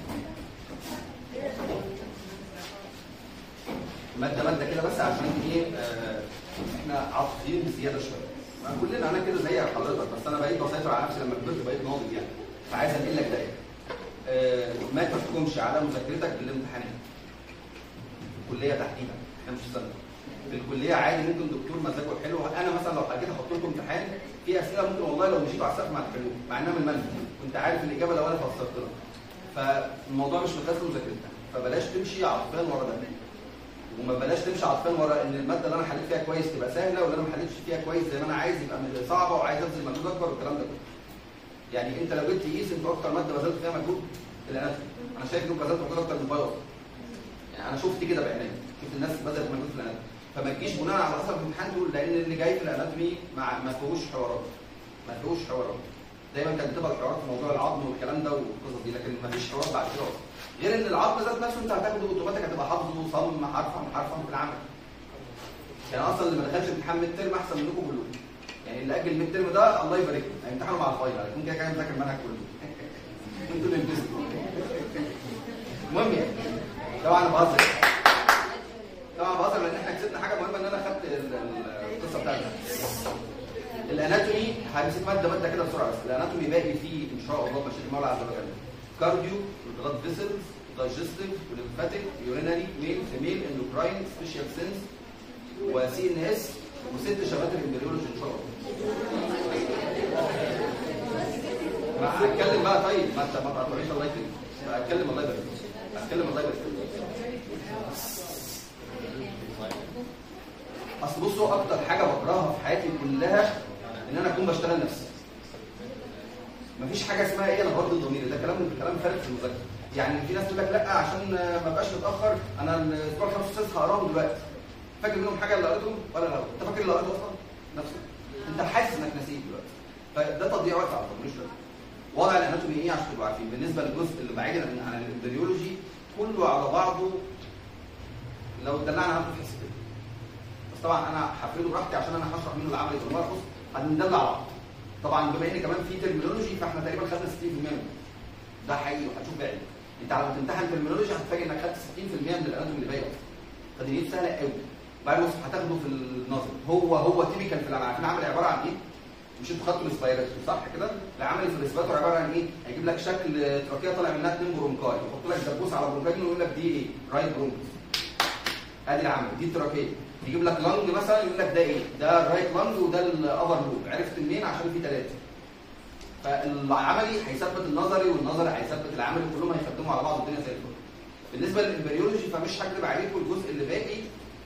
ماده ماده كده بس عشان ايه آه، احنا عاطفيين بزياده شويه ما كلنا انا كده زي حضرتك بس انا بقيت بسيطر على نفسي لما كبرت بقيت ناضج يعني فعايز انقل لك ده آه، ما تحكمش على مذاكرتك بالامتحانات الكليه تحديدا احنا مش سنه في الكليه عادي ممكن دكتور مزاجه حلو انا مثلا لو حكيت احط لكم امتحان في اسئله ممكن والله لو مشيتوا على السقف ما تحلوه مع انها من المنهج انت عارف الاجابه لو انا فسرت لك فالموضوع مش مقياس مذاكرتك فبلاش تمشي عاطفيا ورا ده وما بلاش تمشي عاطفيا ورا ان الماده اللي انا حليت فيها كويس تبقى سهله واللي انا ما حليتش فيها كويس زي ما انا عايز يبقى من- صعبه وعايز ابذل مجهود اكبر والكلام ده كله. يعني انت لو جيت تقيس انت اكتر ماده بذلت فيها مجهود الاناتومي انا شايف انك بذلت مجهود اكتر من البايو يعني انا شفت كده بعيني شفت الناس بذلت مجهود في الاناتومي فما تجيش بناء على حسب الامتحان تقول لان اللي جاي في الاناتومي مع ما فيهوش حوارات ما فيهوش حوارات دايما كانت بتبقى الحوارات في موضوع العظم والكلام ده والقصص دي لكن ما فيش حوار بعد كده اصلا غير ان العظم ذات نفسه انت هتاخده اوتوماتيك هتبقى حافظه صم حرفا حرفا في العمل يعني اصلا اللي ما دخلش امتحان ميد ترم احسن منكم كلكم يعني اللي اجل الميد ترم ده الله يبارك له هيمتحنوا مع الفاينل هيكون كده كده مذاكر المنهج كله انتوا اللي انجزتوا المهم يعني طبعا بهزر طبعا بهزر لان احنا كسبنا حاجه مهمه ان انا خدت ال- ال- القصه بتاعتي الاناتومي همسك ماده ماده كده بسرعه بس الاناتومي باقي فيه ان شاء الله مشيئه المولى عز وجل كارديو والبلاد فيسلز دايجستيف وليمفاتيك يورينري ميل فيميل اندوكراين سبيشال سينس وسي ان اس وست شبات الامبريولوجي ان شاء الله ما هتكلم بقى طيب ما انت ما تقطعيش الله يكرمك هتكلم الله يبارك فيك. هتكلم الله يبارك فيك. اصل بصوا اكتر حاجه بكرهها في حياتي كلها ان انا اكون بشتغل نفسي مفيش حاجه اسمها ايه انا برضه ضميري ده كلام كلام فارغ في المذاكره يعني في ناس تقول لك لا عشان ما ابقاش متاخر انا الاسبوع الخامس والسادس هقراهم دلوقتي فاكر منهم حاجه اللي قريتهم ولا لا انت فاكر اللي قريته اصلا نفسه انت حاسس انك نسيت دلوقتي فده تضييع وقت على طول مش لازم وضع الاناتومي ايه عشان تبقوا عارفين بالنسبه للجزء اللي بعيدا عن عن الامبريولوجي كله على بعضه لو اتدلعنا هناخد حصتين بس طبعا انا هفرده براحتي عشان انا هشرح منه العملي بالملخص هندلع على بعض طبعا بما ان كمان في ترمينولوجي فاحنا تقريبا خدنا 60% منه ده حقيقي وهتشوف بعيد انت على ما تمتحن ترمينولوجي هتتفاجئ انك خدت 60% من الاناتومي اللي باقي اصلا فدي سهله قوي بعد نص هتاخده في النظر هو هو تيبيكال في العمل عارفين العمل عباره عن ايه؟ مش انتوا خدتوا الاسبيراتور صح كده؟ العمل في الاسبيراتور عباره عن ايه؟ هيجيب لك شكل تراكيه طالع منها اثنين برونكاي يحط لك دبوس على برونكاي ويقول لك دي ايه؟ رايت برونكس ادي العمل دي التراكيه يجيب لك لانج مثلا يقول لك ده ايه؟ ده الرايت لانج وده الابر لوب عرفت منين؟ عشان في ثلاثه فالعملي هيثبت النظري والنظري هيثبت العملي كلهم هيخدموا على بعض والدنيا زي الفل بالنسبه للامبريولوجي فمش هكذب عليكم الجزء اللي باقي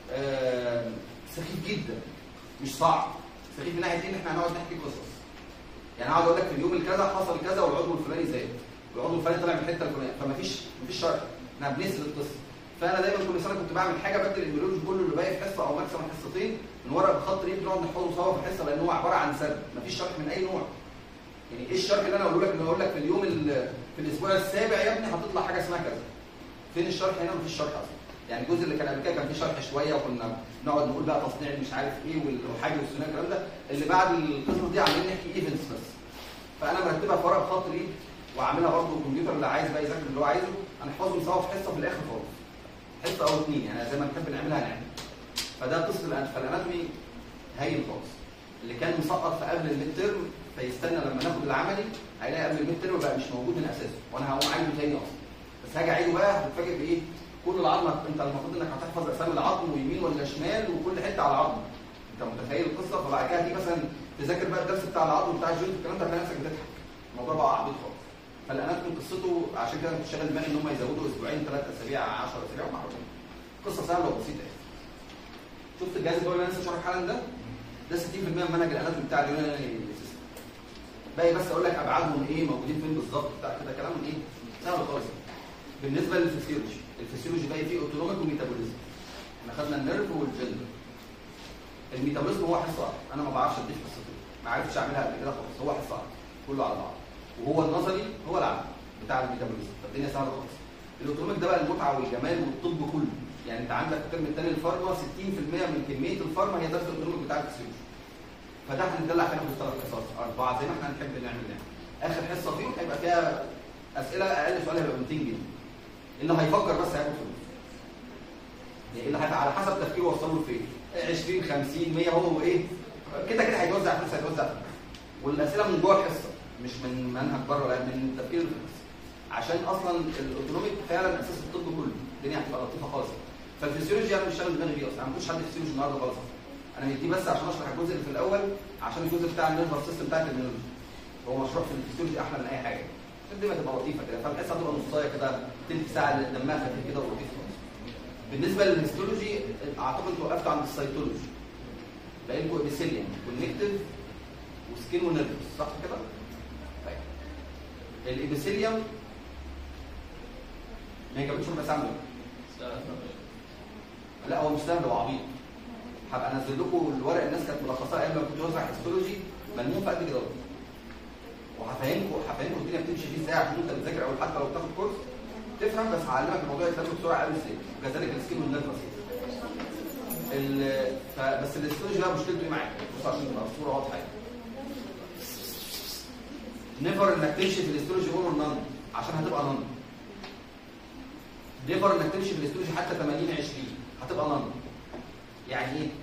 آه، سخيف جدا مش صعب سخيف من ناحيه ان احنا هنقعد نحكي قصص يعني هقعد اقول لك في اليوم الكذا حصل كذا والعضو الفلاني زاد والعضو الفلاني طلع من الحته الفلانيه فمفيش مفيش شرح احنا بنسرد القصه فانا دايما كل سنه كنت بعمل حاجه بدل الامبريولوجي كله اللي باقي في حصه او ماكسيموم حصتين من ورق بخط ايد بنقعد نحفظه سوا في الحصه لان هو عباره عن سرد مفيش شرح من اي نوع يعني ايه الشرح اللي انا اقوله لك اللي اقول لك في اليوم ال- في الاسبوع السابع يا ابني هتطلع حاجه اسمها كذا فين الشرح هنا مفيش شرح اصلا يعني الجزء اللي كان قبل كده كان فيه شرح شويه وكنا نقعد نقول بقى تصنيع مش عارف ايه والحاجه والثنائي الكلام ده اللي بعد القصص دي عاملين نحكي ايفنتس بس فانا مرتبها في ورق خط الايد وعاملها برضه الكمبيوتر اللي عايز بقى يذاكر اللي هو عايزه هنحفظهم سوا في حصه في الاخر خالص حصه او اثنين يعني زي ما نحب نعملها هنعمل فده قصه الأنات- فالاناتومي هايل خالص اللي كان مسقط في قبل الميد ترم فيستنى لما ناخد العملي هيلاقي قبل الميد ترم بقى مش موجود من اساسه وانا هقوم عايزه تاني اصلا بس هاجي اعيده بقى هتتفاجئ بايه؟ كل العظم انت المفروض انك هتحفظ اسامي العظم ويمين ولا شمال وكل حته على العظم انت متخيل القصه فبعد كده دي مثلا تذاكر بقى الدرس بتاع العظم بتاع الجوينت والكلام ده هتلاقي نفسك بتضحك الموضوع بقى عبيط خالص فالاناتومي قصته عشان كده كنت شاغل دماغي ان هم يزودوا اسبوعين ثلاث اسابيع 10 اسابيع ومعروفين قصه سهله وبسيطه يعني شفت الجهاز الدولي اللي انا لسه شارح حالا ده ده 60% من منهج الاناتومي بتاع اليوناني سيستم باقي بس اقول لك ابعادهم ايه موجودين فين بالظبط بتاع كده كلام ايه سهل خالص بالنسبه للفسيولوجي الفسيولوجي باقي فيه اوتونوميك وميتابوليزم احنا خدنا النيرف والجندر الميتابوليزم هو حصه واحده انا ما بعرفش اديك قصته ما عرفتش اعملها قبل كده خالص هو حصه واحده كله على بعض وهو النظري هو العمل بتاع الميتابوليزم فالدنيا سهله خالص الاوتونوميك ده بقى المتعه والجمال والطب كله يعني انت عندك الترم الثاني الفارما 60% من كميه الفارما هي درس الاوتونوميك بتاع الفسيولوجي فده هندلع فيها في الثلاث حصص اربعه زي ما احنا هنحب نعمل يعني اخر حصه فيهم هيبقى فيها اسئله اقل سؤال هيبقى 200 جنيه اللي هيفكر بس هياخد فلوس يعني اللي هيبقى على حسب تفكيره وصله لفين 20 50 100 هو ايه كده كده هيتوزع فلوس هيتوزع فلوس والاسئله من جوه الحصه مش من منهج بره لا من التفكير اللي في الحصه عشان اصلا الاوتونوميك فعلا اساس الطب كله الدنيا هتبقى لطيفه خالص فالفسيولوجي انا مش شاغل دماغي بيه اصلا انا ما كنتش حد فسيولوجي النهارده خالص انا مديه بس عشان اشرح الجزء اللي في الاول عشان الجزء بتاع النيرفس سيستم بتاع التكنولوجي هو مشروع في الفسيولوجي احلى من اي حاجه عشان الدنيا تبقى لطيفه كده فالحصه هتبقى نصايه كده تلت ساعه دمها خفيف كده ولطيف خالص بالنسبه للهيستولوجي اعتقد انتوا وقفتوا عند السيتولوجي باقي لكم ابيثيليوم والنكتيف وسكين ونيرفس صح كده؟ طيب الابيثيليوم ما جابتش ربع ساعه منه. لا هو مش سهل هو عبيط هبقى انزل لكم الورق الناس كانت ملخصاها ايام ما كنت بوزع هيستولوجي ملموم في قد كده اهو. وهفهمكم هفهمكم الدنيا بتمشي فيه ازاي عشان انت بتذاكر او حتى لو بتاخد كورس تفهم بس هعلمك الموضوع يتفهم بسرعه قوي ازاي وكذلك السكين والنيرفس ال- فبس الاستولوجي بقى مشكلته ايه معاك؟ بص عشان تبقى الصوره واضحه يعني. نيفر انك تمشي في الاستولوجي اون اور نون عشان هتبقى نون. نيفر انك تمشي في الاستولوجي حتى 80 20 هتبقى نون. يعني ايه؟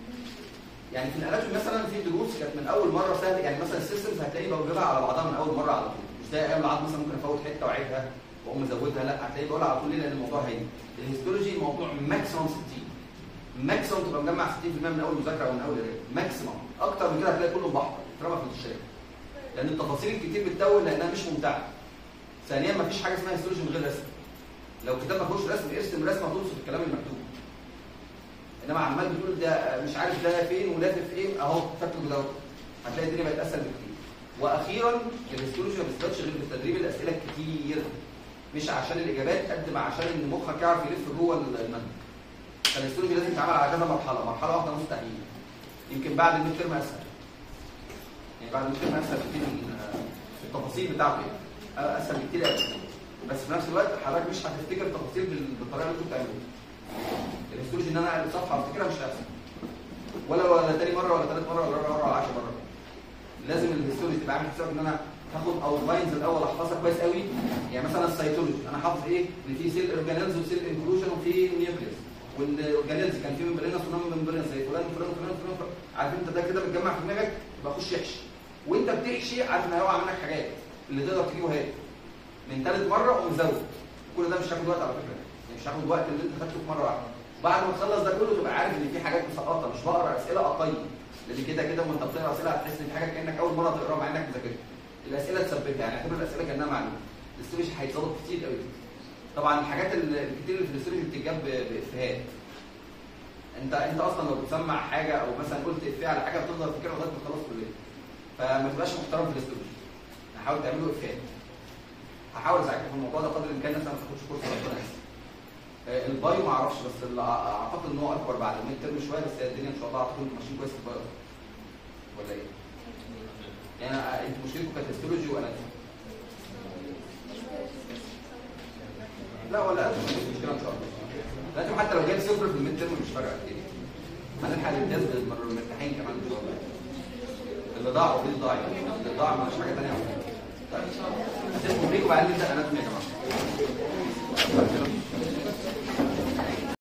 يعني في الاناتومي مثلا في دروس كانت من اول مره سهله يعني مثلا السيستمز هتلاقيه بوجبها على بعضها من اول مره على طول مش زي ايام العظم مثلا ممكن افوت حته واعيدها واقوم مزودها لا هتلاقيه بقولها على طول ليه لان الموضوع هين الهيستولوجي موضوع ماكسيموم 60 ماكسيموم تبقى مجمع 60% من اول مذاكره او من اول قرايه ماكسيموم اكتر من كده هتلاقي كله بحر اترمى في الشارع لان التفاصيل الكتير بتتول لانها مش ممتعه ثانيا مفيش حاجه اسمها هيستولوجي من غير رسم لو كتاب ما فيهوش رسم ارسم رسمه توصف الكلام المكتوب انما عمال بتقول ده مش عارف ده فين ولافف ايه اهو فاكره كده اهو. هتلاقي الدنيا بقت اسهل بكتير واخيرا الهيستولوجي ما بيثبتش غير بالتدريب الاسئله الكتير مش عشان الاجابات قد ما عشان ان مخك يعرف يلف جوه المنهج فالهيستولوجي لازم يتعمل على كذا مرحله مرحله واحده مستحيل يمكن بعد الميد ترم اسهل يعني بعد الميد ترم اسهل كتير من في التفاصيل بتاعته يعني اسهل بكتير قوي بس في نفس الوقت حضرتك مش هتفتكر التفاصيل بال- بالطريقه اللي انتوا بتعملوها الهيستولوجي ان انا اقلب صفحه افتكرها مش هيحصل ولا ولا تاني مره ولا ثالث مره ولا رابع مره ولا 10 مرات لازم الهيستولوجي تبقى عامل حسابك ان انا هاخد اوتلاينز الاول احفظها كويس قوي يعني مثلا السيتولوجي انا حافظ ايه ان في سيل اورجانيلز وسيل انكلوجن وفي نيوكليوس والاورجانيلز كان في ممبرينس ونون ممبرينس زي فلان وفلان وفلان وفلان وفلان. عارف انت ده كده بتجمع في دماغك يبقى خش احشي وانت بتحشي عارف ان هيقع منك حاجات اللي تقدر تجيبه هات من ثالث مره ومزود كل ده مش هياخد وقت على فكره يعني مش هياخد وقت اللي انت خدته في مره واحده بعد ما تخلص ده كله تبقى عارف ان في حاجات مسقطه مش بقرا اسئله اقل لان كده كده وانت بتقرا اسئله هتحس ان في حاجه كانك اول مره تقراها مع انك مذاكرها الاسئله تثبتها يعني اعتبر الاسئله كانها معلومه الاستوريج هيتظبط كتير قوي طبعا الحاجات ال- الكتير اللي في الاستوريج بتتجاب ب- بافيهات انت انت اصلا لو بتسمع حاجه او مثلا قلت افيه على حاجه بتفضل تفكرها لغايه ما تخلص كليه فما تبقاش محترم في الاستوريج حاول تعمله افيهات هحاول اساعدكم في الموضوع ده قدر الامكان الناس ما تاخدش كورس ربنا يسر آه، البايو ما اعرفش بس اللي أع- اعتقد ان هو اكبر بعد الميد ترم شويه بس هي الدنيا ان شاء الله اعتقد انتوا ماشيين كويس في البايو ولا ايه؟ يعني أنا- انتوا مشكلتكم كانت هيستولوجي واناتومي لا ولا انتوا مفيش مشكله ان شاء الله لازم حتى لو جايب صفر في الميد ترم مش فارقه كتير هنلحق الامتياز بالمرتاحين كمان ان شاء الله اللي ضاع اوريدي ضاع يعني اللي ضاع مش حاجه ثانيه طيب هسيبكم بريك وبعدين نبدا اناتومي يا جماعه